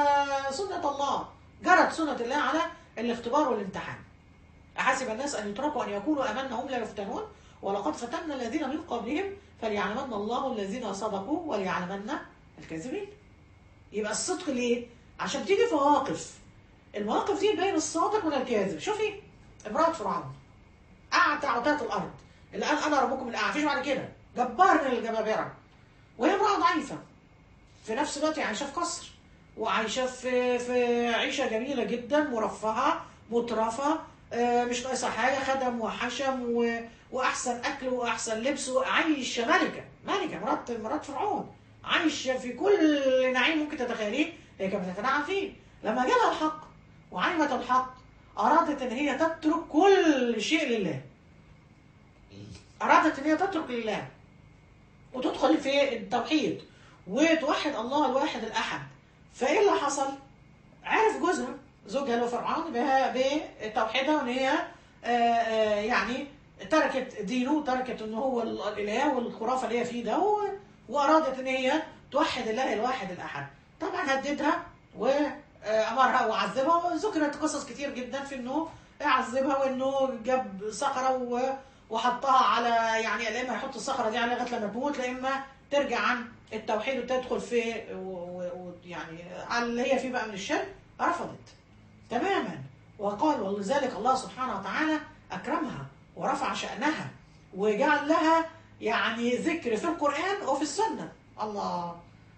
سنة الله جرت سنة الله على الاختبار والامتحان أحسب الناس أن يتركوا أن يقولوا آمنا هم لا يفتنون ولقد فتنا الذين من قبلهم فليعلمن الله الذين صدقوا وليعلمن الكاذبين يبقى الصدق ليه؟ عشان تيجي في مواقف المواقف دي بين الصادق من الكاذب شوفي امرأة فرعون أعتى عتاة الأرض اللي قال أنا ربكم الأعلى مفيش بعد كده جبار من الجبابرة وهي امرأة ضعيفة في نفس الوقت عايشة في قصر وعايشة في في عيشة جميلة جدا مرفهة مترفة آه، مش ناقصة حاجة خدم وحشم و... وأحسن أكل وأحسن لبس وعايشة ملكة ملكة مرات مرات فرعون عايشة في كل نعيم ممكن تتخيليه هي كانت بتتنعم فيه لما جالها الحق وعلمت الحق أرادت إن هي تترك كل شيء لله أرادت إن هي تترك لله وتدخل في التوحيد وتوحد الله الواحد الأحد فإيه اللي حصل؟ عرف جوزها زوجها اللي هو فرعون بها بتوحيدها وإن هي آه، آه، يعني تركت دينه وتركت إن هو ال- الإله والخرافة اللي هي فيه ده و- وأرادت إن هي توحد الله الواحد الأحد طبعا هددها وأمرها وعذبها ذكرت قصص كتير جدا في إنه عذبها وإنه جاب صخرة و وحطها على يعني يا اما يحط الصخره دي عليها لغايه لما تموت يا اما ترجع عن التوحيد وتدخل في ويعني على اللي هي فيه بقى من الشرك رفضت تماما وقال ولذلك الله سبحانه وتعالى اكرمها ورفع شانها وجعل لها يعني ذكر في القران وفي السنه الله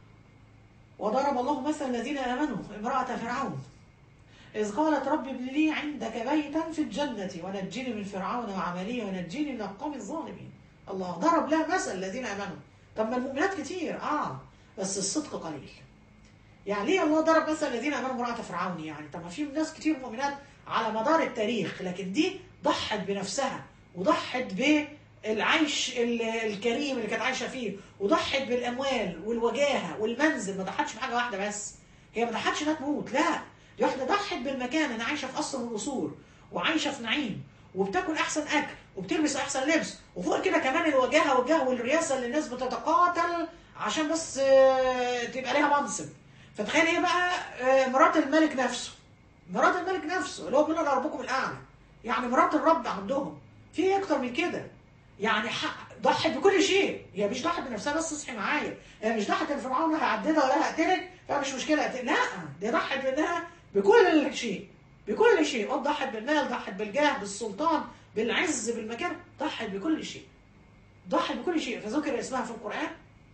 وضرب الله مثل الذين امنوا امراه فرعون إذ قالت رب ابن لي عندك بيتا في الجنة ونجني من فرعون وعمليه ونجني من القوم الظالمين الله ضرب لها مثل الذين آمنوا طب ما المؤمنات كتير آه بس الصدق قليل يعني ليه الله ضرب مثل الذين آمنوا امرأة فرعون يعني طب ما في ناس كتير مؤمنات على مدار التاريخ لكن دي ضحت بنفسها وضحت ب العيش ال- الكريم اللي كانت عايشه فيه وضحت بالاموال والوجاهه والمنزل ما ضحتش بحاجه واحده بس هي ما ضحتش انها تموت لا دي واحده ضحت بالمكان انا عايشه في قصر من القصور وعايشه في نعيم وبتاكل احسن اكل وبتلبس احسن لبس وفوق كده كمان الوجاهه والجاه والرياسه اللي الناس بتتقاتل عشان بس آه، تبقى ليها منصب فتخيل هي بقى آه، مرات الملك نفسه مرات الملك نفسه اللي هو بيقول انا ربكم الاعلى يعني مرات الرب عندهم في ايه اكتر من كده يعني حق ضحت بكل شيء هي مش ضحت بنفسها بس اصحي معايا هي مش ضحت ان فرعون هيعددها ولا هقتلك فمش مشكله أقتل. لا دي ضحت بانها بكل شيء بكل شيء ضحت بالمال ضحت بالجاه بالسلطان بالعز بالمكان ضحت بكل شيء ضحت بكل شيء فذكر اسمها في القران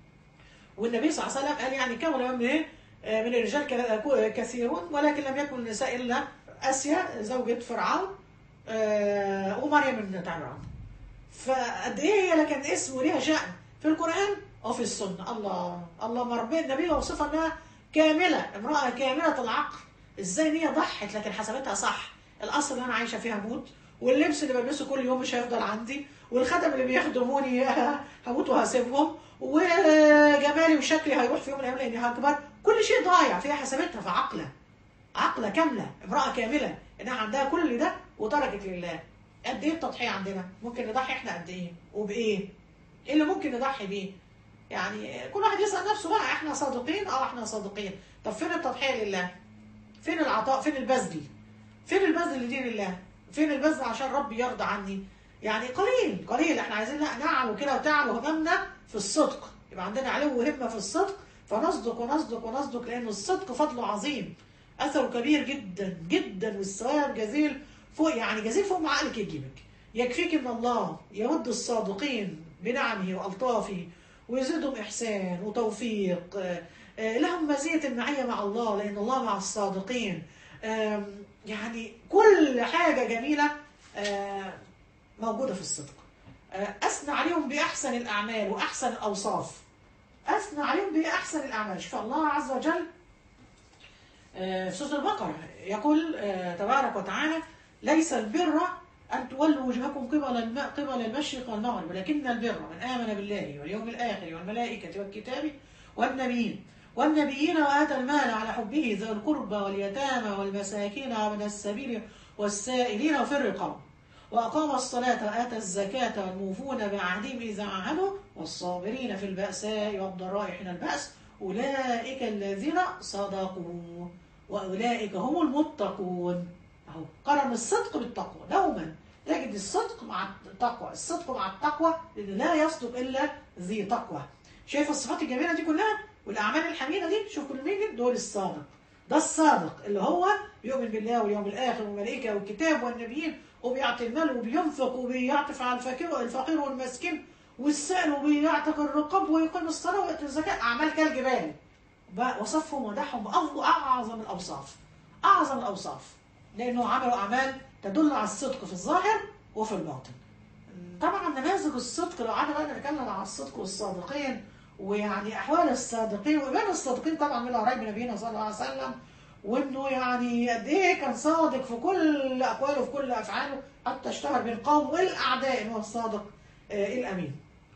والنبي صلى الله عليه وسلم قال يعني كون من ايه آه، من الرجال ك- كثيرون ولكن لم يكن النساء الا اسيا زوجة فرعون آه، ومريم بنت عمران فقد ايه هي لكن اسم وليها شأن في القرآن وفي السنة الله الله مربي النبي وصفها انها كاملة امرأة كاملة العقل ازاي ان هي ضحت لكن حسبتها صح القصر اللي انا عايشة فيها هموت واللبس اللي بلبسه كل يوم مش هيفضل عندي والخدم اللي بيخدموني هموت وهسيبهم وجمالي وشكلي هيروح في يوم من الايام لاني هكبر كل شيء ضايع فيها حسبتها في عقله عقله كامله امراه كامله انها عندها كل ده وتركت لله قد ايه التضحيه عندنا ممكن نضحي احنا قد ايه وبايه ايه اللي ممكن نضحي بيه يعني كل واحد يسال نفسه بقى احنا صادقين اه احنا صادقين طب فين التضحيه لله فين العطاء فين البذل فين البذل لدين الله فين البذل عشان ربي يرضى عني يعني قليل قليل احنا عايزين لا نعلو كده وتعلو هممنا في الصدق يبقى عندنا علو همه في الصدق فنصدق ونصدق ونصدق لان الصدق فضله عظيم اثره كبير جدا جدا والثواب جزيل فوق يعني جزيل فوق ما عقلك يجيبك يكفيك ان الله يود الصادقين بنعمه والطافه ويزيدهم احسان وتوفيق آه، آه، لهم مزيه المعيه مع الله لان الله مع الصادقين آم، يعني كل حاجه جميله آه، موجوده في الصدق آه، اثنى عليهم باحسن الاعمال واحسن الاوصاف اثنى عليهم باحسن الاعمال شوف الله عز وجل آه، في سوره البقره يقول آه، تبارك وتعالى ليس البر ان تولوا وجهكم قبل الم... قبل المشرق والمغرب ولكن البر من امن بالله واليوم الاخر والملائكه والكتاب والنبيين والنبيين واتى المال على حبه ذوي القربى واليتامى والمساكين ومن السبيل والسائلين وفي الرقاب وأقام الصلاة وآتى الزكاة والموفون بعهدهم إذا عاهدوا والصابرين في البأساء والضراء حين البأس أولئك الذين صدقوا وأولئك هم المتقون أهو قرن الصدق بالتقوى دوما تجد الصدق مع التقوى الصدق مع التقوى لأن لا يصدق إلا ذي تقوى شايف الصفات الجميلة دي كلها والأعمال الحميدة دي شوف كل مين دول الصادق ده الصادق اللي هو بيؤمن بالله واليوم الآخر والملائكة والكتاب والنبيين وبيعطي المال وبينفق وبيعطف على الفقير الفقير والمسكين والسائل وبيعتق الرقاب ويقيم الصلاة ويؤتي الزكاة أعمال كالجبال بقى وصفهم ومدحهم بأفضل أعظم الأوصاف أعظم الأوصاف لأنه عملوا أعمال تدل على الصدق في الظاهر وفي الباطن طبعا نماذج الصدق لو قعدنا بقى نتكلم عن الصدق والصادقين ويعني احوال الصادقين وايمان الصادقين طبعا من قريب نبينا صلى الله عليه وسلم وانه يعني قد ايه كان صادق في كل اقواله وفي كل افعاله حتى اشتهر بين القوم والاعداء ان هو الصادق آه الامين.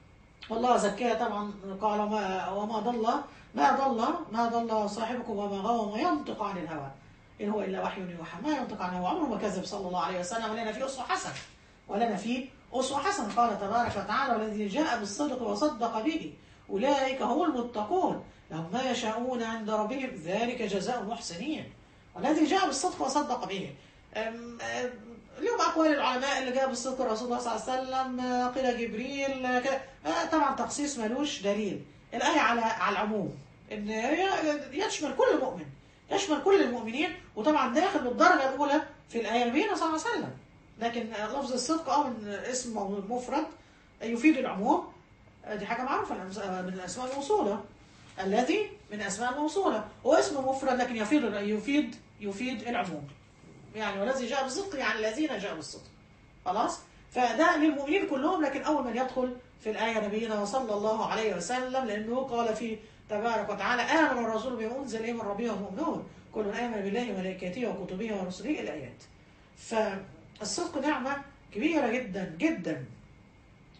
والله زكاه طبعا قال وما وما ضل ما ضل ما ضل صاحبكم وما غوى وما ينطق عن الهوى ان هو الا وحي يوحى ما ينطق عن الهوى عمره ما كذب صلى الله عليه وسلم ولنا فيه اسوه حسنه ولنا فيه اسوه حسنه قال تبارك وتعالى والذي جاء بالصدق وصدق به أولئك هم المتقون لهم ما يشاءون عند ربهم ذلك جزاء المحسنين والذي جاء بالصدق وصدق به أم- أم- اليوم أقوال العلماء اللي جاء بالصدق الرسول الله صلى الله عليه وسلم آه، قيل جبريل آه، كده. آه، طبعا تخصيص ملوش دليل الآية على على العموم إن هي يشمل كل مؤمن يشمل كل المؤمنين وطبعا داخل بالدرجة الأولى في الآية نبينا صلى الله عليه وسلم لكن آه، لفظ الصدق اه من اسم مفرد يفيد العموم دي حاجة معروفة الأمس- من الأسماء الموصولة الذي من أسماء الموصولة هو اسم مفرد لكن يفيد يفيد يفيد العموم يعني والذي جاء بالصدق يعني الذين جاءوا بالصدق خلاص فده للمؤمنين كلهم لكن أول من يدخل في الآية نبينا صلى الله عليه وسلم لأنه قال في تبارك وتعالى آمن الرسول بما أنزل إليه من ربه والمؤمنون كل من آمن بالله وملائكته وكتبه ورسله الآيات فالصدق نعمة كبيرة جدا جدا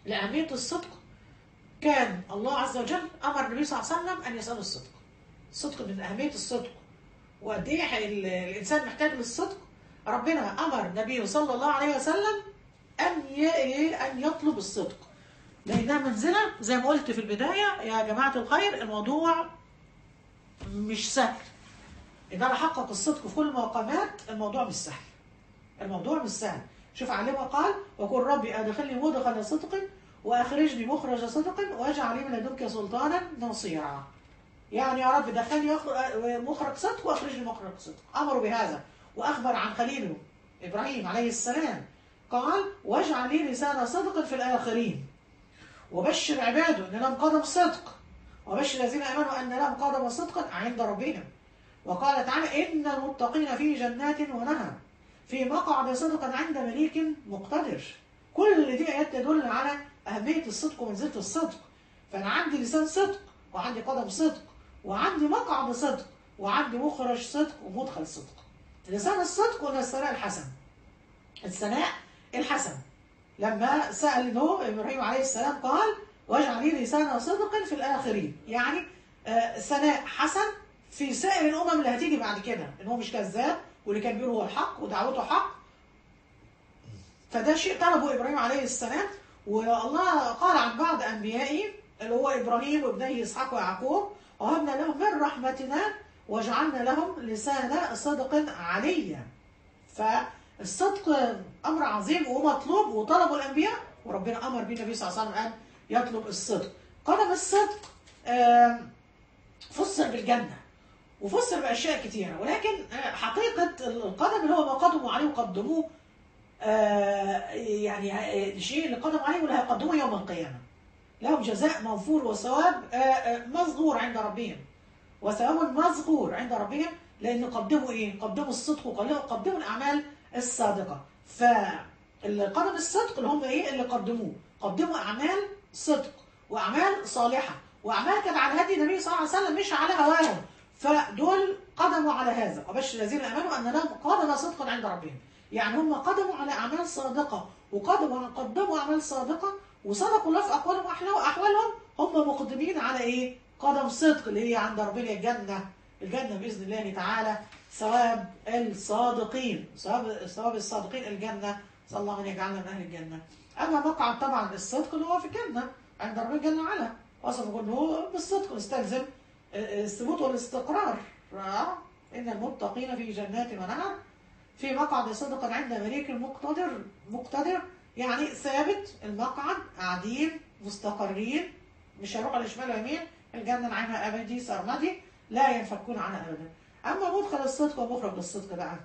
لأهمية الصدق كان الله عز وجل أمر النبي صلى الله عليه وسلم أن يسأله الصدق الصدق من أهمية الصدق وقد إيه ال- الإنسان محتاج للصدق ربنا أمر نبيه صلى الله عليه وسلم أن ي- أن يطلب الصدق لأنها منزلة زي ما قلت في البداية يا جماعة الخير الموضوع مش سهل إن أنا أحقق الصدق في كل المقامات الموضوع مش سهل الموضوع مش سهل شوف علمه قال وقل ربي أدخلني مدخل صدق وأخرجني مخرج صدق واجعل لي من لدنك سلطانا نصيرا يعني يا رب دخلني يخر- مخرج صدق واخرجني مخرج صدق امروا بهذا واخبر عن خليله ابراهيم عليه السلام قال واجعل لي لسان صدق في الاخرين وبشر عباده ان لهم قدم صدق وبشر الذين امنوا ان لهم قدم صدق عند ربهم وقال تعالى ان المتقين في جنات ونهر في مقعد صدق عند مليك مقتدر كل دي ايات تدل على اهميه الصدق ومنزله الصدق فانا عندي لسان صدق وعندي قدم صدق وعندي مقعد صدق وعندي مخرج صدق ومدخل صدق لسان الصدق ولا الثناء الحسن الثناء الحسن لما سأل نوح إبراهيم عليه السلام قال واجعل لي لسان صدق في الآخرين يعني آه، ثناء حسن في سائر الأمم اللي هتيجي بعد كده إن هو مش كذاب واللي كان بيقول هو الحق ودعوته حق فده شيء طلبه إبراهيم عليه السلام والله قال عن بعض أنبيائه اللي هو إبراهيم وابنيه إسحاق ويعقوب وهبنا لهم من رحمتنا وجعلنا لهم لسان صدق عليا فالصدق أمر عظيم ومطلوب وطلبه الأنبياء وربنا أمر به النبي صلى الله عليه وسلم أن يطلب الصدق قدم الصدق آم، فسر بالجنة وفسر بأشياء كثيرة ولكن آه، حقيقة القدم اللي هو ما قدموا عليه وقدموه آه، يعني آه، الشيء اللي قدموا عليه واللي هيقدموه يوم القيامة لهم جزاء موفور وثواب آه، آه، مذكور عند ربهم وثواب مذكور عند ربهم لان قدموا ايه؟ قدموا الصدق وقدموا الاعمال الصادقه. فالقدم الصدق اللي هم ايه؟ اللي قدموه، قدموا اعمال صدق واعمال صالحه واعمال كانت على هدي النبي صلى الله عليه وسلم مش على هواهم. فدول قدموا على هذا وبشر الذين امنوا ان لهم قدم صدق عند ربهم. يعني هم قدموا على اعمال صادقه وقدموا قدموا اعمال صادقه وصدقوا الله في اقوالهم واحوالهم هم مقدمين على ايه؟ قدم صدق اللي هي عند ربنا الجنه الجنه باذن الله تعالى ثواب الصادقين ثواب ثواب الصادقين الجنه نسال الله ان يجعلنا من اهل الجنه اما مقعد طبعا الصدق اللي هو في الجنه عند ربنا جل وعلا وصف كله بالصدق نستلزم الثبوت والاستقرار آه. ان المتقين في جنات ونهر في مقعد صدق عند مليك مقتدر مقتدر يعني ثابت المقعد قاعدين مستقرين مش هيروحوا على شمال ويمين الجنة نعيمها أبدي سرمدي لا ينفكون عنها أبدا أما مدخل الصدق ومخرج للصدق بقى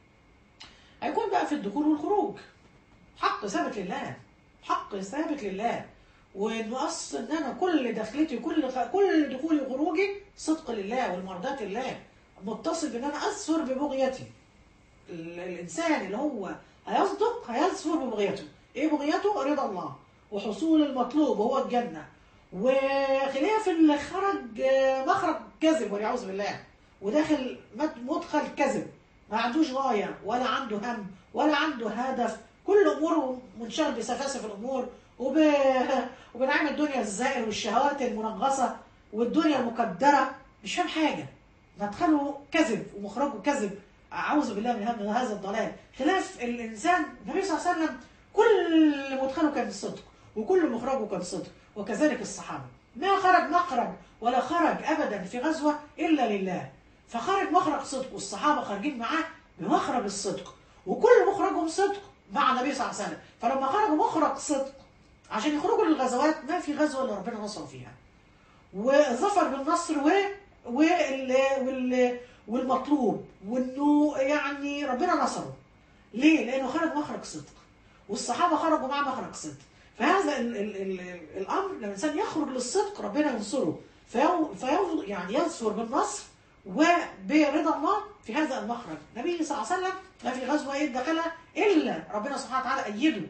هيكون بقى في الدخول والخروج حق ثابت لله حق ثابت لله وانه اصل ان انا كل دخلتي كل كل دخولي وخروجي صدق لله والمرضاة لله متصل بان انا اثر ببغيتي ال- الانسان اللي هو هيصدق هيظفر ببغيته ايه بغيته رضا الله وحصول المطلوب وهو الجنه وخلاف اللي خرج آه، مخرج كذب والعياذ بالله وداخل مد- مدخل كذب ما عندوش غايه ولا عنده هم ولا عنده هدف كل اموره منشغل بسفاسف الامور وب... وبنعيم الدنيا الزائر والشهوات المنغصه والدنيا المقدره مش فاهم حاجه مدخله كذب ومخرجه كذب اعوذ بالله من هم هذا الضلال خلاف الانسان النبي صلى الله عليه وسلم كل مدخله كان صدق وكل مخرجه كان صدق وكذلك الصحابه ما خرج مخرج ولا خرج ابدا في غزوه الا لله فخرج مخرج صدق والصحابه خارجين معاه بمخرج الصدق وكل مخرجهم صدق مع النبي صلى الله عليه وسلم فلما خرجوا مخرج صدق عشان يخرجوا للغزوات ما في غزوه الا ربنا نصر فيها وظفر بالنصر و وال... وال... والمطلوب وانه يعني ربنا نصره ليه؟ لانه خرج مخرج صدق والصحابه خرجوا معاه مخرج صدق فهذا ال... ال... ال... الامر لما الانسان يخرج للصدق ربنا ينصره فيو... فيو... يعني يظفر بالنصر وبرضا الله في هذا المخرج النبي صلى الله عليه وسلم ما في غزوه ايه دخلها الا ربنا سبحانه وتعالى ايده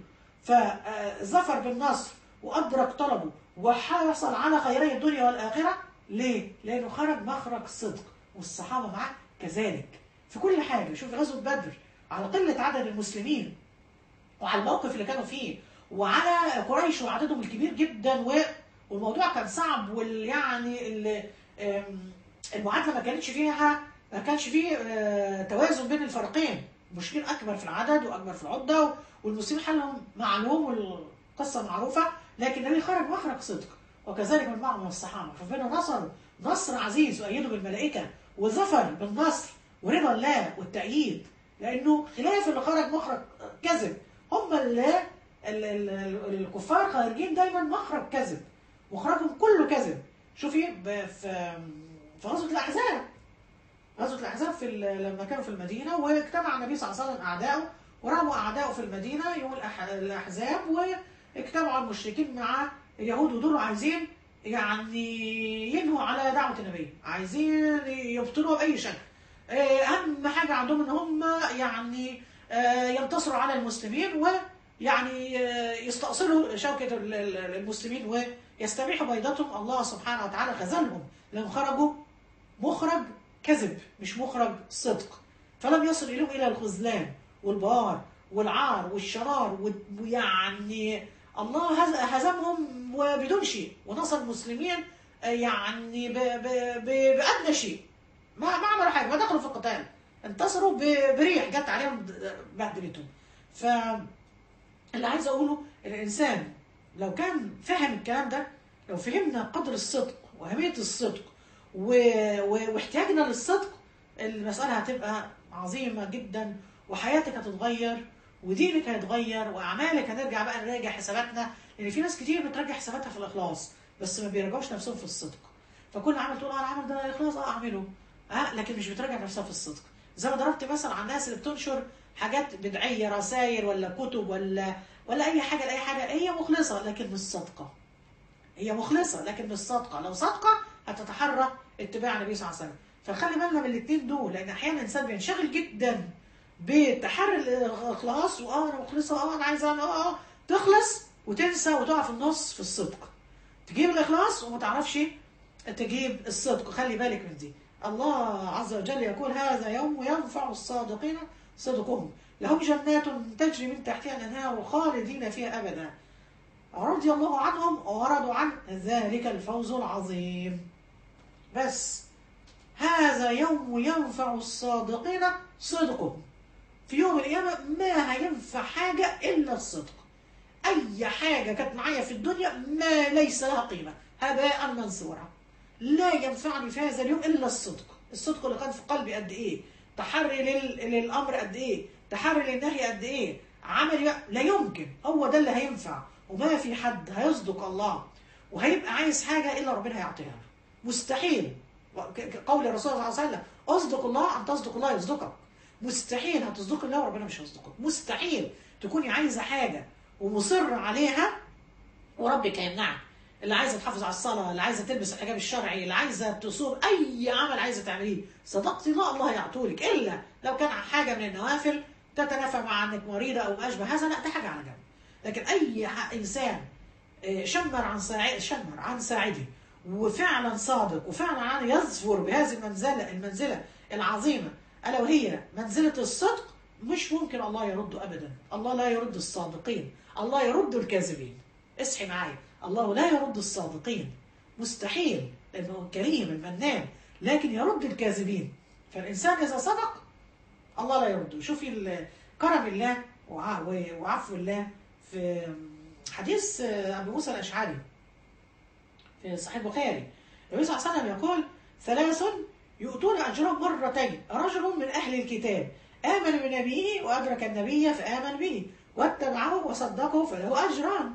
فظفر بالنصر وادرك طلبه وحصل على خيري الدنيا والاخره ليه؟ لانه خرج مخرج صدق والصحابه معاه كذلك في كل حاجه شوف غزوه بدر على قله عدد المسلمين وعلى الموقف اللي كانوا فيه وعلى قريش وعددهم الكبير جدا و- والموضوع كان صعب واليعني ال- آم، المعادله ما كانتش فيها ما كانش فيه آه، توازن بين الفريقين المشركين اكبر في العدد واكبر في العده والمسلمين حالهم معلوم والقصه معروفه لكن النبي خرج مخرج صدق وكذلك من معهم من الصحابه فربنا نصر نصر عزيز وايده بالملائكه وظفر بالنصر ورضا الله والتأييد لأنه خلاف اللي خرج مخرج كذب هم اللي ال- ال- ال- الكفار خارجين دايما مخرج كذب مخرجهم كله كذب شوفي ب- في في غزوة الأحزاب غزوة الأحزاب في ال- لما كانوا في المدينة واجتمع النبي صلى الله عليه وسلم أعدائه ورموا أعدائه في المدينة يوم الأح- الأحزاب واجتمعوا المشركين مع اليهود ودول عايزين يعني ينهوا على دعوة النبي عايزين يبطلوها بأي شكل آه، أهم حاجة عندهم إن هم يعني آه، ينتصروا على المسلمين ويعني آه، يستأصلوا شوكة ال- ال- المسلمين ويستبيحوا بيضتهم الله سبحانه وتعالى خذلهم لأنهم خرجوا مخرج كذب مش مخرج صدق فلم يصل إليهم إلى الخذلان والبار والعار والشرار و- ويعني الله هز- هزمهم وبدون شيء ونصر المسلمين آه، يعني ب- ب- ب- بأدنى شيء ما ما عملوا حاجه ما دخلوا في القتال انتصروا ب- بريح جت عليهم د- بهدلتهم ف اللي عايز اقوله الانسان لو كان فاهم الكلام ده لو فهمنا قدر الصدق واهميه الصدق و... و... واحتياجنا للصدق المساله هتبقى عظيمه جدا وحياتك هتتغير ودينك هيتغير واعمالك هنرجع بقى نراجع حساباتنا لان في ناس كتير بتراجع حساباتها في الاخلاص بس ما بيراجعوش نفسهم في الصدق فكل عمل تقول اه العمل ده اخلاص اه اعمله اه لكن مش بتراجع نفسها في الصدق زي ما ضربت مثل على الناس اللي بتنشر حاجات بدعيه رسائل ولا كتب ولا ولا اي حاجه لاي حاجه هي مخلصه لكن مش صادقه هي مخلصه لكن مش صادقه لو صادقه هتتحرى اتباع النبي صلى الله عليه وسلم فخلي بالنا من الاثنين دول لان احيانا الانسان بينشغل جدا بتحري الاخلاص واه انا مخلصه اه انا عايزه انا اه آه، تخلص وتنسى وتقع في النص في الصدق تجيب الاخلاص وما تعرفش تجيب الصدق خلي بالك من دي الله عز وجل يقول هذا يوم ينفع الصادقين صدقهم لهم جنات تجري من تحتها الانهار خالدين فيها ابدا رضي الله عنهم ورضوا عن ذلك الفوز العظيم بس هذا يوم ينفع الصادقين صدقهم في يوم القيامة ما هينفع حاجة إلا الصدق أي حاجة كانت معايا في الدنيا ما ليس لها قيمة هباء منثورا لا ينفعني في هذا اليوم إلا الصدق الصدق اللي كان في قلبي قد إيه تحري لل... للأمر قد إيه تحري للنهي قد إيه عملي لا يمكن هو ده اللي هينفع وما في حد هيصدق الله وهيبقى عايز حاجة إلا ربنا هيعطيها له. مستحيل ك- ك- قول الرسول صلى الله عليه وسلم اصدق الله ان تصدق الله يصدقك مستحيل هتصدق الله وربنا مش هيصدقك مستحيل تكوني عايزه حاجه ومصر عليها وربك هيمنعك اللي عايزه تحافظ على الصلاه اللي عايزه تلبس الحجاب الشرعي اللي عايزه تصوم اي عمل عايزه تعمليه صدقتي الله الله هيعطولك الا لو كان حاجه من النوافل تتنافى مع انك مريضه او ما اشبه هذا لا ده حاجه على جنب لكن اي ح- انسان آه، شمر عن ساعد شمر عن ساعده وفعلا صادق وفعلا عن يظفر بهذه المنزله المنزله العظيمه الا وهي منزله الصدق مش ممكن الله يرده ابدا الله لا يرد الصادقين الله يرد الكاذبين اصحي معايا الله لا يرد الصادقين مستحيل لانه كريم المنان لكن يرد الكاذبين فالانسان اذا صدق الله لا يرده شوفي ال- كرم الله وع- وعفو الله في حديث ابي موسى الاشعري في صحيح البخاري النبي صلى الله عليه وسلم يقول ثلاث يؤتون اجرهم مرتين رجل من اهل الكتاب امن بنبيه وادرك النبي فامن به واتبعه وصدقه فله اجران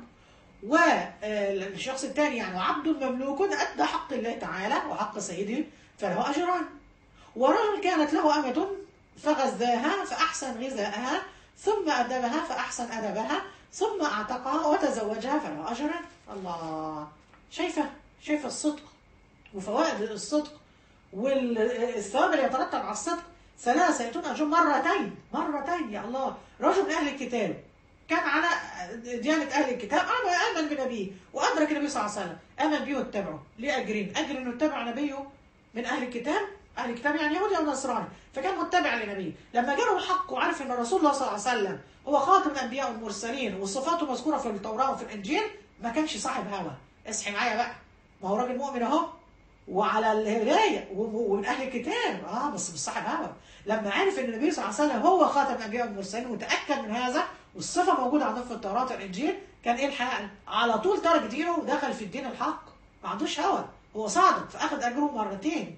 والشخص الثاني يعني وعبد مملوك ادى حق الله تعالى وحق سيده فله اجران ورجل كانت له امه فغذاها فاحسن غذاءها ثم ادبها فاحسن ادبها ثم اعتقها وتزوجها فله اجران الله شايفه شايفه الصدق وفوائد الصدق والثواب اللي يترتب على الصدق ثلاثة يأتون أجرهم مرتين مرتين يا الله رجل من أهل الكتاب كان على ديانة أهل الكتاب آمن آمن بنبيه وأدرك النبي صلى الله عليه وسلم آمن به واتبعه ليه أجرين أجر إنه اتبع نبيه من أهل الكتاب اهل الكتاب يعني يهودي او نصراني فكان متبع لنبيه لما جاله الحق وعرف ان رسول الله صلى الله عليه وسلم هو خاتم الانبياء والمرسلين وصفاته مذكوره في التوراه وفي الانجيل ما كانش صاحب هوى اصحي معايا بقى ما هو راجل مؤمن اهو وعلى الهدايه و- و- ومن اهل الكتاب اه بس مش صاحب هوى لما عرف ان النبي صلى الله عليه وسلم هو خاتم الانبياء والمرسلين وتاكد من هذا والصفه موجوده عندهم في التوراه والانجيل كان ايه الحق على طول ترك دينه ودخل في الدين الحق ما عندوش هوى هو صادق فاخذ اجره مرتين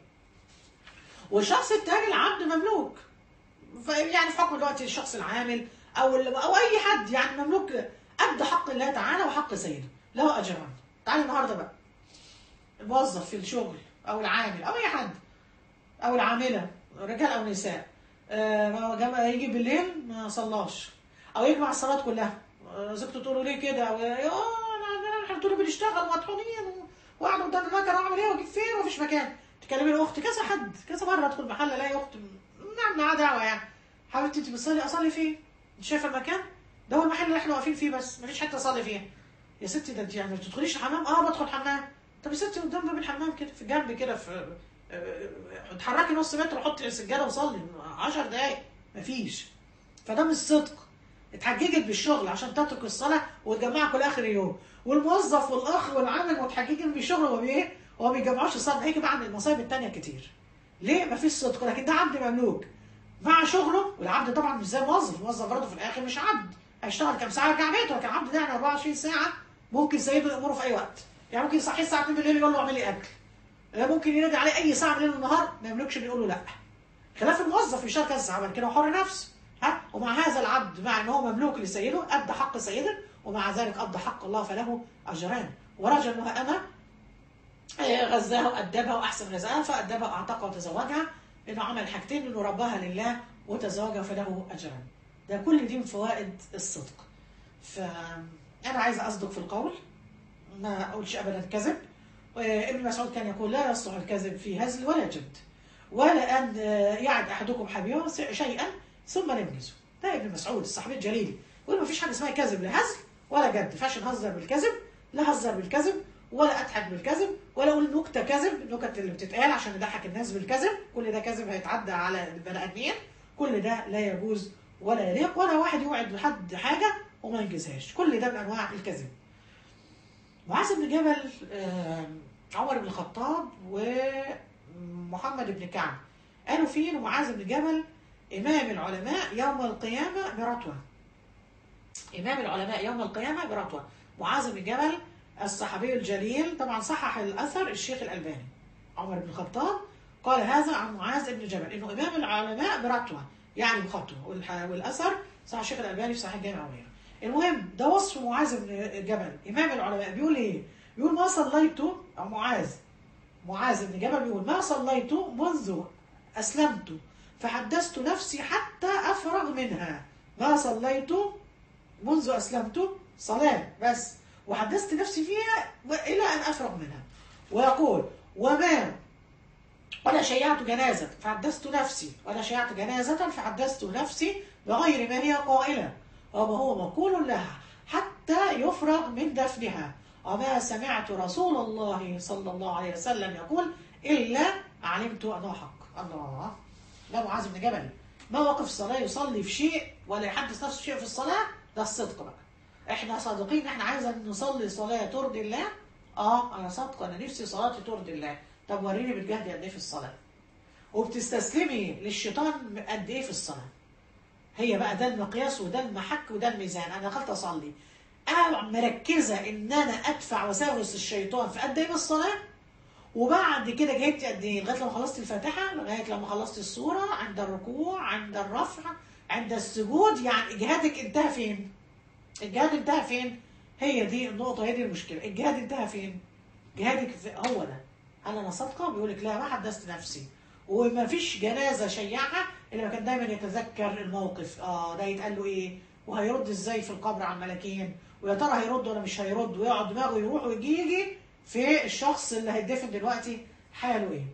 والشخص التاني العبد مملوك ف- يعني في حكم دلوقتي الشخص العامل او ال- او اي حد يعني مملوك ادى حق الله تعالى وحق سيده له اجران تعالى النهارده بقى الموظف في الشغل او العامل او اي حد او العامله رجال او نساء آه، ما جم- يجي بالليل ما صلاش او يجمع الصلاه كلها آه، زوجته تقول له ليه كده او اه انا احنا طول بنشتغل مطحونين و- واقعد قدام المكنه واعمل ايه واجيب فين ومفيش مكان تكلمي الاخت كذا حد كذا مره ادخل محل الاقي اخت نعم معاها دعوه يعني حبيبتي انت بتصلي اصلي فين؟ انت شايفه المكان؟ ده هو المحل اللي احنا واقفين فيه بس مفيش حته اصلي فيها يا ستي ده انت يعني ما بتدخليش الحمام؟ اه بدخل حمام طب يا ستي قدام باب الحمام كده في جنب كده في آه، آه، اتحركي نص متر وحطي السجاده وصلي 10 دقايق مفيش فده مش صدق اتحججت بالشغل عشان تترك الصلاه وتجمعكم لاخر اليوم والموظف والاخ والعامل متحججين بالشغل وما بايه وما بيجمعوش الصلاه هيجي بقى عن المصايب التانيه كتير ليه مفيش صدق لكن ده عبد مملوك مع شغله والعبد طبعا مش زي الموظف الموظف برضه في الاخر مش عبد هيشتغل كام ساعه يرجع بيته لكن العبد ده يعني 24 ساعه ممكن سيده اموره في اي وقت يعني ممكن يصحيه الساعه 2 بالليل يقول له اعمل لي اكل آه، ممكن يرجع عليه اي ساعه من الليل والنهار ما يملكش انه يقول له لا خلاف الموظف يشتغل كذا ساعه بعد كده هو حر نفسه ها ومع هذا العبد مع ان هو مملوك لسيده ادى حق سيده ومع ذلك ادى حق الله فله اجران ورجل انا غزاها وأدبها وأحسن غذاءها فأدبها وأعتقها وتزوجها إنه عمل حاجتين إنه رباها لله وتزوجها فله أجرا ده كل دي من فوائد الصدق فأنا عايزة أصدق في القول ما أقولش أبدا كذب ابن مسعود كان يقول لا يصلح الكذب في هزل ولا جد ولا أن يعد أحدكم حبيبه شيئا ثم ينجزه ده ابن مسعود الصحابي الجليل يقول ما فيش حاجة اسمها كذب لا هزل ولا جد ما ينفعش نهزر بالكذب لا هزر بالكذب ولا اضحك بالكذب ولا اقول نكته كذب النكت اللي بتتقال عشان نضحك الناس بالكذب كل ده كذب هيتعدى على البني ادمين كل ده لا يجوز ولا يليق ولا واحد يوعد لحد حاجه وما ينجزهاش كل ده من انواع الكذب معاذ بن جبل آه، عمر بن الخطاب ومحمد بن كعب قالوا فيه إن معاذ بن جبل امام العلماء يوم القيامه برتوه امام العلماء يوم القيامه برتوه معاذ بن جبل الصحابي الجليل طبعا صحح الاثر الشيخ الالباني عمر بن الخطاب قال هذا عن معاذ بن جبل انه امام العلماء برتوه يعني بخطوه والح- والاثر صحح الشيخ الالباني في صحيح الجامع وغيره المهم ده وصف معاذ بن جبل امام العلماء بيقول ايه؟ بيقول ما صليت او معاذ معاذ بن جبل بيقول ما صليت منذ اسلمت فحدثت نفسي حتى افرغ منها ما صليت منذ اسلمت صلاه بس وحدثت نفسي فيها الى ان افرغ منها ويقول وما ولا شيعت جنازة فحدثت نفسي ولا شيعت جنازة فحدثت نفسي بغير ما هي قائلة وما هو مقول لها حتى يفرغ من دفنها وما سمعت رسول الله صلى الله عليه وسلم يقول إلا علمت أنه حق الله ده معاذ بن جبل ما وقف الصلاة يصلي في شيء ولا يحدث نفسه شيء في الصلاة ده الصدق بقى احنا صادقين احنا عايزة نصلي صلاة ترضي الله اه انا صادقة انا نفسي صلاتي ترضي الله طب وريني بتجهدي قد ايه في الصلاة وبتستسلمي للشيطان قد ايه في الصلاة هي بقى ده المقياس وده المحك وده الميزان انا دخلت اصلي انا مركزة ان انا ادفع وساوس الشيطان في قد ايه من الصلاة وبعد كده جهدت قد ايه لغايه لما خلصت الفاتحه لغايه لما خلصت السوره عند الركوع عند الرفع عند السجود يعني اجهادك انتهى فين؟ الجهاد انتهى فين؟ هي دي النقطه هي دي المشكله الجهاد انتهى فين؟ جهادك في هو ده هل انا صادقه؟ بيقول لك لا ما حدثت نفسي وما فيش جنازه شيعها الا ما كان دايما يتذكر الموقف اه ده يتقال له ايه؟ وهيرد ازاي في القبر على الملكين؟ ويا ترى هيرد ولا مش هيرد ويقعد دماغه يروح ويجي يجي في الشخص اللي هيدفن دلوقتي حاله ايه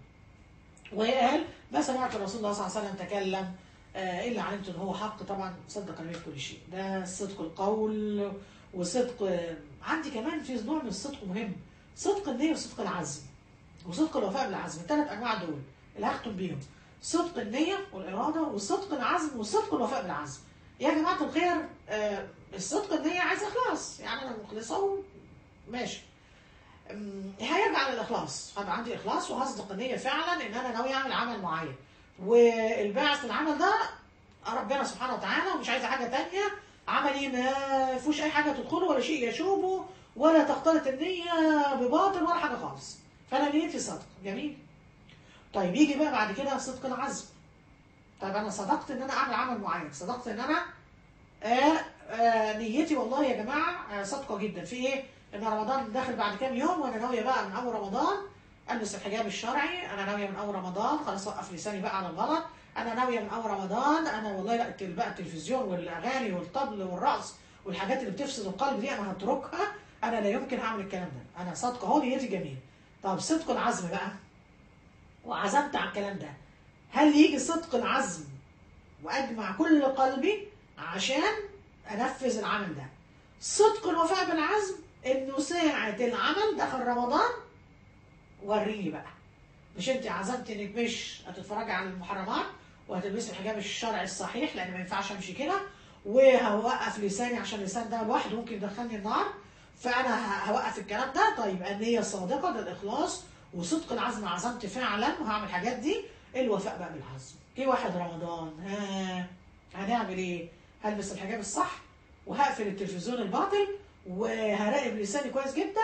وقال ما سمعت رسول الله صلى الله عليه وسلم تكلم آه، الا علمت ان هو حق طبعا صدق النبي في كل شيء ده صدق القول وصدق آه، عندي كمان في نوع من الصدق مهم صدق النية وصدق العزم وصدق الوفاء بالعزم الثلاث انواع دول اللي هختم بيهم صدق النيه والاراده وصدق العزم وصدق الوفاء بالعزم يا جماعه الخير آه الصدق النيه عايز اخلاص يعني انا مخلصه ماشي أم، هيرجع للاخلاص هبقى عندي اخلاص وهصدق النيه فعلا ان انا ناوي اعمل عمل معين والباعث العمل ده ربنا سبحانه وتعالى ومش عايزه حاجه تانية عملي ما فيهوش اي حاجه تدخله ولا شيء يشوبه ولا تختلط النيه بباطل ولا حاجه خالص فانا نيتي صدق جميل طيب يجي بقى بعد كده صدق العزم طيب انا صدقت ان انا اعمل عمل معين صدقت ان انا آه آه نيتي والله يا جماعه آه صادقه جدا في ايه ان رمضان داخل بعد كام يوم وانا ناويه بقى من اول رمضان البس الحجاب الشرعي انا ناويه من اول رمضان خلاص اوقف لساني بقى على الغلط انا ناويه من اول رمضان انا والله لا التل- بقى التلفزيون والاغاني والطبل والرقص والحاجات اللي بتفسد القلب دي انا هتركها انا لا يمكن اعمل الكلام ده انا صادقه اهو نيتي جميل طب صدق العزم بقى وعزمت على الكلام ده هل يجي صدق العزم واجمع كل قلبي عشان انفذ العمل ده صدق الوفاء بالعزم انه ساعة العمل دخل رمضان وريني بقى مش انت عزمت انك مش هتتفرجي على المحرمات وهتلبسي الحجاب الشرعي الصحيح لان ما ينفعش امشي كده وهوقف لساني عشان اللسان ده لوحده ممكن يدخلني النار فانا ه- هوقف الكلام ده طيب النية الصادقة ده الاخلاص وصدق العزم عزمت فعلا وهعمل الحاجات دي الوفاء بقى بالعزم جه واحد رمضان ها هنعمل ايه؟ هلبس الحجاب الصح وهقفل التلفزيون الباطل وهراقب لساني كويس جدا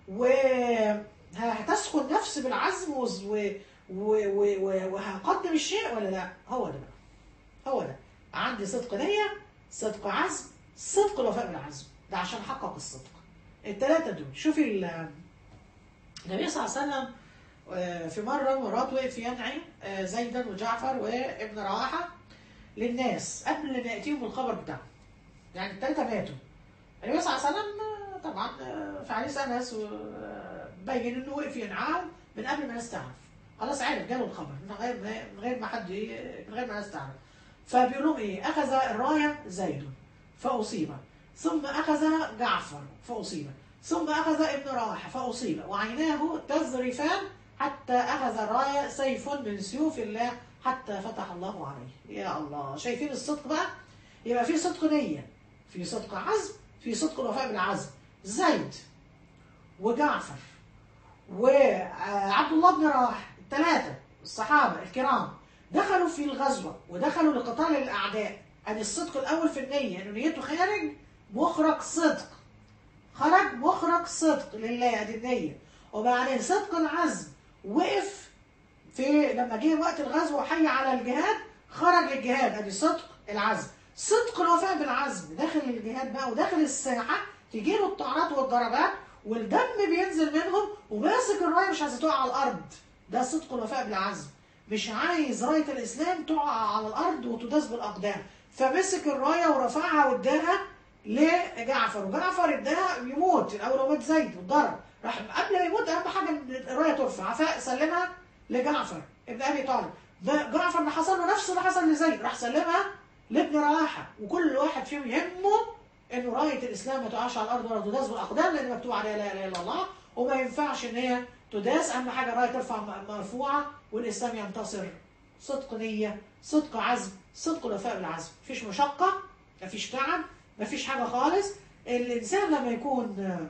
وهتسكن نفسي بالعزم وز- و... و... و... و... وهقدم الشيء ولا لا؟ هو ده بقى هو ده عندي صدق نية صدق عزم صدق الوفاء بالعزم ده عشان احقق الصدق الثلاثة دول شوفي ال- النبي صلى الله عليه وسلم آه، في مرة مرات وقف يدعي آه، زيدا وجعفر وابن رواحة للناس قبل ما يأتيهم الخبر بتاعهم يعني الثلاثة ماتوا النبي صلى الله عليه وسلم آه، طبعا آه، في حديث أنس آه، بين إنه وقف ينعاهم من قبل ما الناس تعرف خلاص عرف جاله الخبر من غير ما من غير ما حد ي- من غير ما الناس تعرف فبيقول لهم إيه أخذ الراية زيد فأصيب ثم أخذ جعفر فأصيب ثم أخذ ابن رواحة فأصيب وعيناه تذرفان حتى أخذ الراية سيف من سيوف الله حتى فتح الله عليه يا الله شايفين الصدق بقى يبقى في صدق نية في صدق عزم في صدق الوفاء بالعزم زيد وجعفر وعبد الله بن رواحة الثلاثة الصحابة الكرام دخلوا في الغزوة ودخلوا لقتال الأعداء أدي الصدق الأول في النية إنه نيته خارج مخرج صدق خرج مخرج صدق لله ادي النية وبعدين صدق العزم وقف في لما جه وقت الغزو وحي على الجهاد خرج للجهاد ادي صدق العزم صدق الوفاء بالعزم داخل الجهاد بقى وداخل الساحة تجيله الطعنات والضربات والدم بينزل منهم وماسك الراية مش عايز تقع على الأرض ده صدق الوفاء بالعزم مش عايز راية الإسلام تقع على الأرض وتداس بالأقدام فمسك الراية ورفعها واداها لجعفر وجعفر اداها يموت الاول هو مات زيد واتضرب راح قبل ما يموت اهم حاجه ان الرايه ترفع فسلمها لجعفر ابن ابي طالب ده جعفر اللي حصل له نفس اللي حصل لزيد راح سلمها لابن رواحه وكل واحد فيهم يهمه انه رايه الاسلام ما تقعش على الارض ولا تداس بالاقدام لان مكتوب عليها لا اله الا الله وما ينفعش ان هي تداس اهم حاجه الرايه ترفع م- مرفوعه والاسلام ينتصر صدق نيه صدق عزم صدق الوفاء بالعزم مفيش مشقه مفيش تعب مفيش حاجة خالص الإنسان لما يكون آه،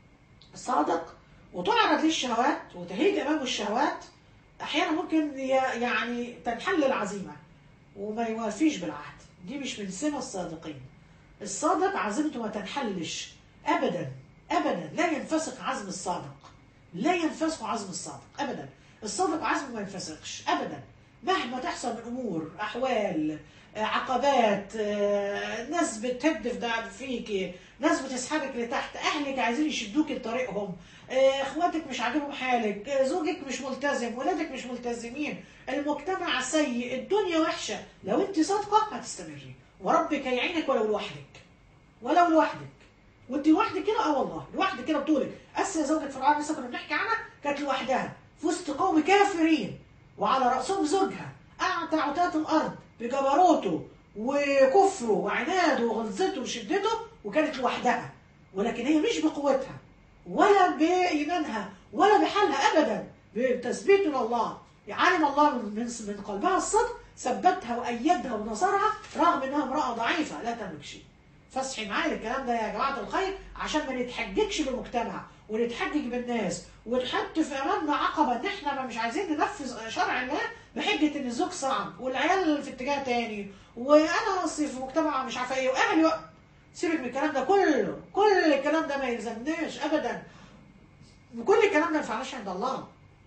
صادق وتعرض ليه الشهوات وتهيج أمامه الشهوات أحيانا ممكن ي- يعني تنحل العزيمة وما يوافيش بالعهد دي مش من سمة الصادقين الصادق عزيمته ما تنحلش أبدا أبدا لا ينفسخ عزم الصادق لا ينفسخ عزم الصادق أبدا الصادق عزمه ما ينفسخش أبدا مهما تحصل من أمور أحوال آه، عقبات آه، ناس بتهد في ده فيك ناس بتسحبك لتحت اهلك عايزين يشدوك لطريقهم آه، اخواتك مش عاجبهم حالك آه، زوجك مش ملتزم ولادك مش ملتزمين المجتمع سيء الدنيا وحشه لو انت صادقه هتستمري وربك هيعينك ولو لوحدك ولو لوحدك وانت لوحدك كده اه والله لوحدك كده بطولك اسيا زوجة فرعون لسه كنا بنحكي عنها كانت لوحدها في وسط قوم كافرين وعلى راسهم زوجها اعتى عتاة الارض بجبروته وكفره وعناده وغلظته وشدته وكانت لوحدها ولكن هي مش بقوتها ولا بإيمانها ولا بحالها أبدا بتثبيت من الله علم الله من من من قلبها الصدق ثبتها وايدها ونصرها رغم انها امراه ضعيفه لا تملك شيء فاصحي معايا الكلام ده يا جماعه الخير عشان ما نتحججش بالمجتمع ونتحجج بالناس ونحط في امامنا عقبه ان احنا ما مش عايزين ننفذ شرع الله بحجه ان الزوج صعب والعيال في اتجاه تاني وانا اصلي في مجتمع مش عارفه ايه واهلي وق- سيبك من الكلام ده كله كل الكلام ده ما يلزمناش ابدا وكل الكلام ده ما ينفعناش عند الله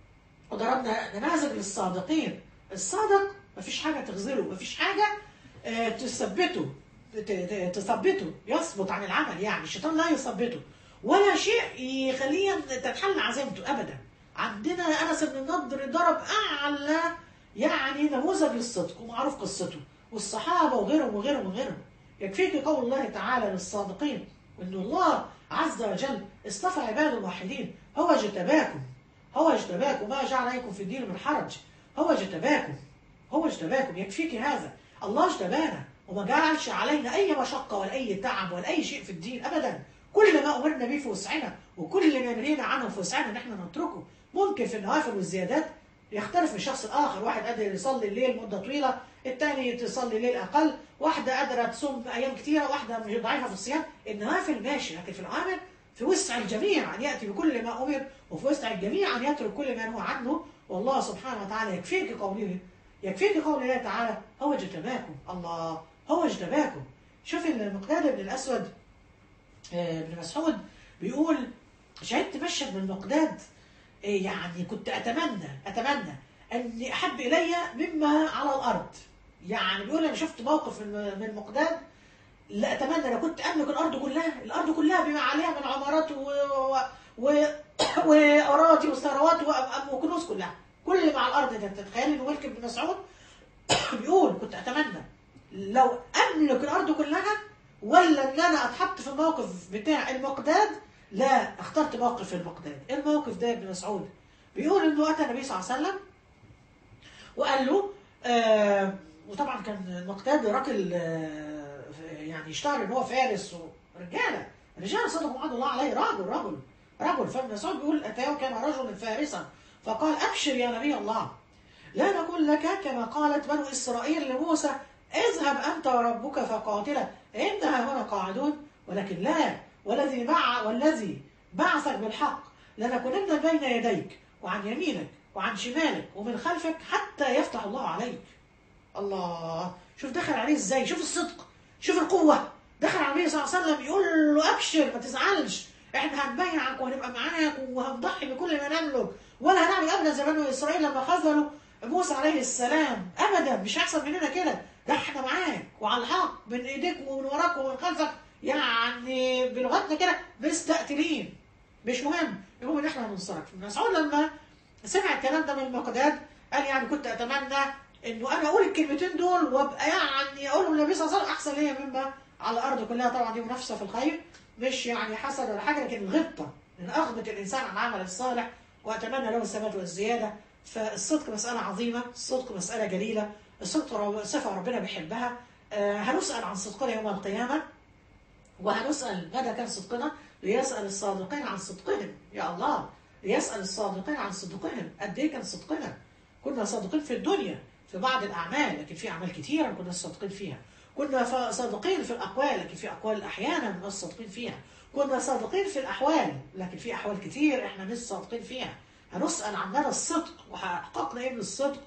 وضربنا نماذج للصادقين الصادق مفيش حاجه تغزله مفيش حاجه آه، تثبته ت- ت- تثبته يثبت عن العمل يعني الشيطان لا يثبته ولا شيء يخليه تتحل عزيمته ابدا عندنا انس بن النضر ضرب اعلى يعني نموذج للصدق ومعروف قصته والصحابه وغيرهم وغيرهم وغيرهم يكفيك قول الله تعالى للصادقين وان الله عز وجل اصطفى عباده الواحدين هو اجتباكم هو اجتباكم ما جعل عليكم في الدين من حرج هو اجتباكم هو اجتباكم يكفيك هذا الله اجتبانا وما جعلش علينا اي مشقه ولا اي تعب ولا اي شيء في الدين ابدا كل ما امرنا به في وسعنا وكل ما نهينا عنه في وسعنا ان احنا نتركه ممكن في النوافل والزيادات يختلف من شخص لاخر واحد قادر يصلي الليل مده طويله الثاني تصلي الليل اقل واحده قادره تصوم ايام كثيره واحده مش ضعيفه في الصيام النوافل ماشي لكن في العامل في وسع الجميع ان ياتي بكل ما امر وفي وسع الجميع ان يترك كل ما نهى عنه والله سبحانه وتعالى يكفيك قوله يكفيك قول الله تعالى هو اجتباكم الله هو اجتباكم شوف المقداد بن الاسود آه، بن مسعود بيقول شهدت مشهد من المقداد آه، يعني كنت اتمنى اتمنى ان احب الي مما على الارض يعني بيقول انا شفت موقف من من المقداد لا اتمنى لو كنت املك الارض كلها الارض كلها بما عليها من عمارات و... و... و... واراضي وثروات و- وكنوز كلها كل ما على الارض ده تتخيل ان ملك بن مسعود بيقول كنت اتمنى لو املك الارض كلها ولا ان انا اتحط في الموقف بتاع المقداد لا اخترت موقف المقداد إيه الموقف ده يا ابن مسعود بيقول انه اتى النبي صلى الله عليه وسلم وقال له آه وطبعا كان المقداد راجل آه يعني اشتهر ان هو فارس ورجاله رجال صدقوا وعد الله عليه راجل رجل رجل فابن مسعود بيقول اتاه كان رجلا فارسا فقال ابشر يا نبي الله لا نقول لك كما قالت بنو اسرائيل لموسى اذهب انت وربك فقاتلا انها هنا قاعدون ولكن لا والذي مع والذي بعثك بالحق لنكونن بين يديك وعن يمينك وعن شمالك ومن خلفك حتى يفتح الله عليك الله شوف دخل عليه ازاي شوف الصدق شوف القوة دخل على النبي صلى الله عليه وسلم يقول له ابشر ما تزعلش احنا هنبيعك وهنبقى معاك وهنضحي بكل ما نملك ولا هنعمل ابدا زي بنو اسرائيل لما خذلوا موسى عليه السلام ابدا مش هيحصل مننا كده ده احنا معاك وعلى الحق من ايديك ومن وراك ومن خلفك يعني بلغتنا كده مستقتلين مش مهم المهم ان احنا هننصرك مسعود لما سمع الكلام ده من المقداد قال يعني كنت اتمنى انه انا اقول الكلمتين دول وابقى يعني اقولهم للنبي صلى الله عليه وسلم احسن ليا مما على الارض كلها طبعا دي منافسه في الخير مش يعني حسد ولا حاجه لكن غبطه من اغبط الانسان عن العمل الصالح واتمنى له الثبات والزياده فالصدق مساله عظيمه الصدق مساله جليله الصدق رب- صفه ربنا بيحبها آه، هنسال عن صدقنا يوم القيامه وهنسال مدى كان صدقنا ليسال الصادقين عن صدقهم يا الله ليسال الصادقين عن صدقهم قد ايه كان صدقنا كنا صادقين في الدنيا في بعض الاعمال لكن في اعمال كثيره ما كناش صادقين فيها كنا ف- صادقين في الاقوال لكن في اقوال احيانا ما كناش صادقين فيها كنا صادقين في الاحوال لكن في احوال كتير احنا مش صادقين فيها هنسال عن مدى الصدق وحققنا ايه من الصدق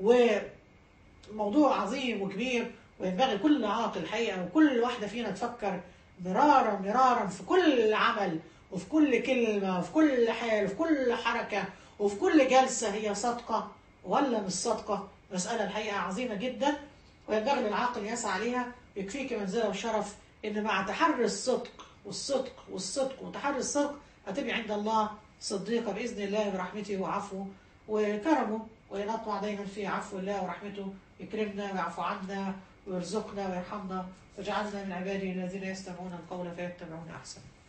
وموضوع عظيم وكبير وينبغي كل عاقل الحقيقه وكل واحده فينا تفكر مرارا مرارا في كل عمل وفي كل كلمه وفي كل حال وفي كل حركه وفي كل جلسه هي صادقه ولا مش صادقه مساله الحقيقه عظيمه جدا وينبغي للعاقل يسعى عليها يكفيك منزله وشرف ان مع تحري الصدق والصدق والصدق وتحري الصدق هتبقي عند الله صديقه باذن الله برحمته وعفوه وكرمه ونطمع دايما في عفو الله ورحمته يكرمنا ويعفو عنا ويرزقنا ويرحمنا واجعلنا من عباده الذين يستمعون القول فيتبعون احسنه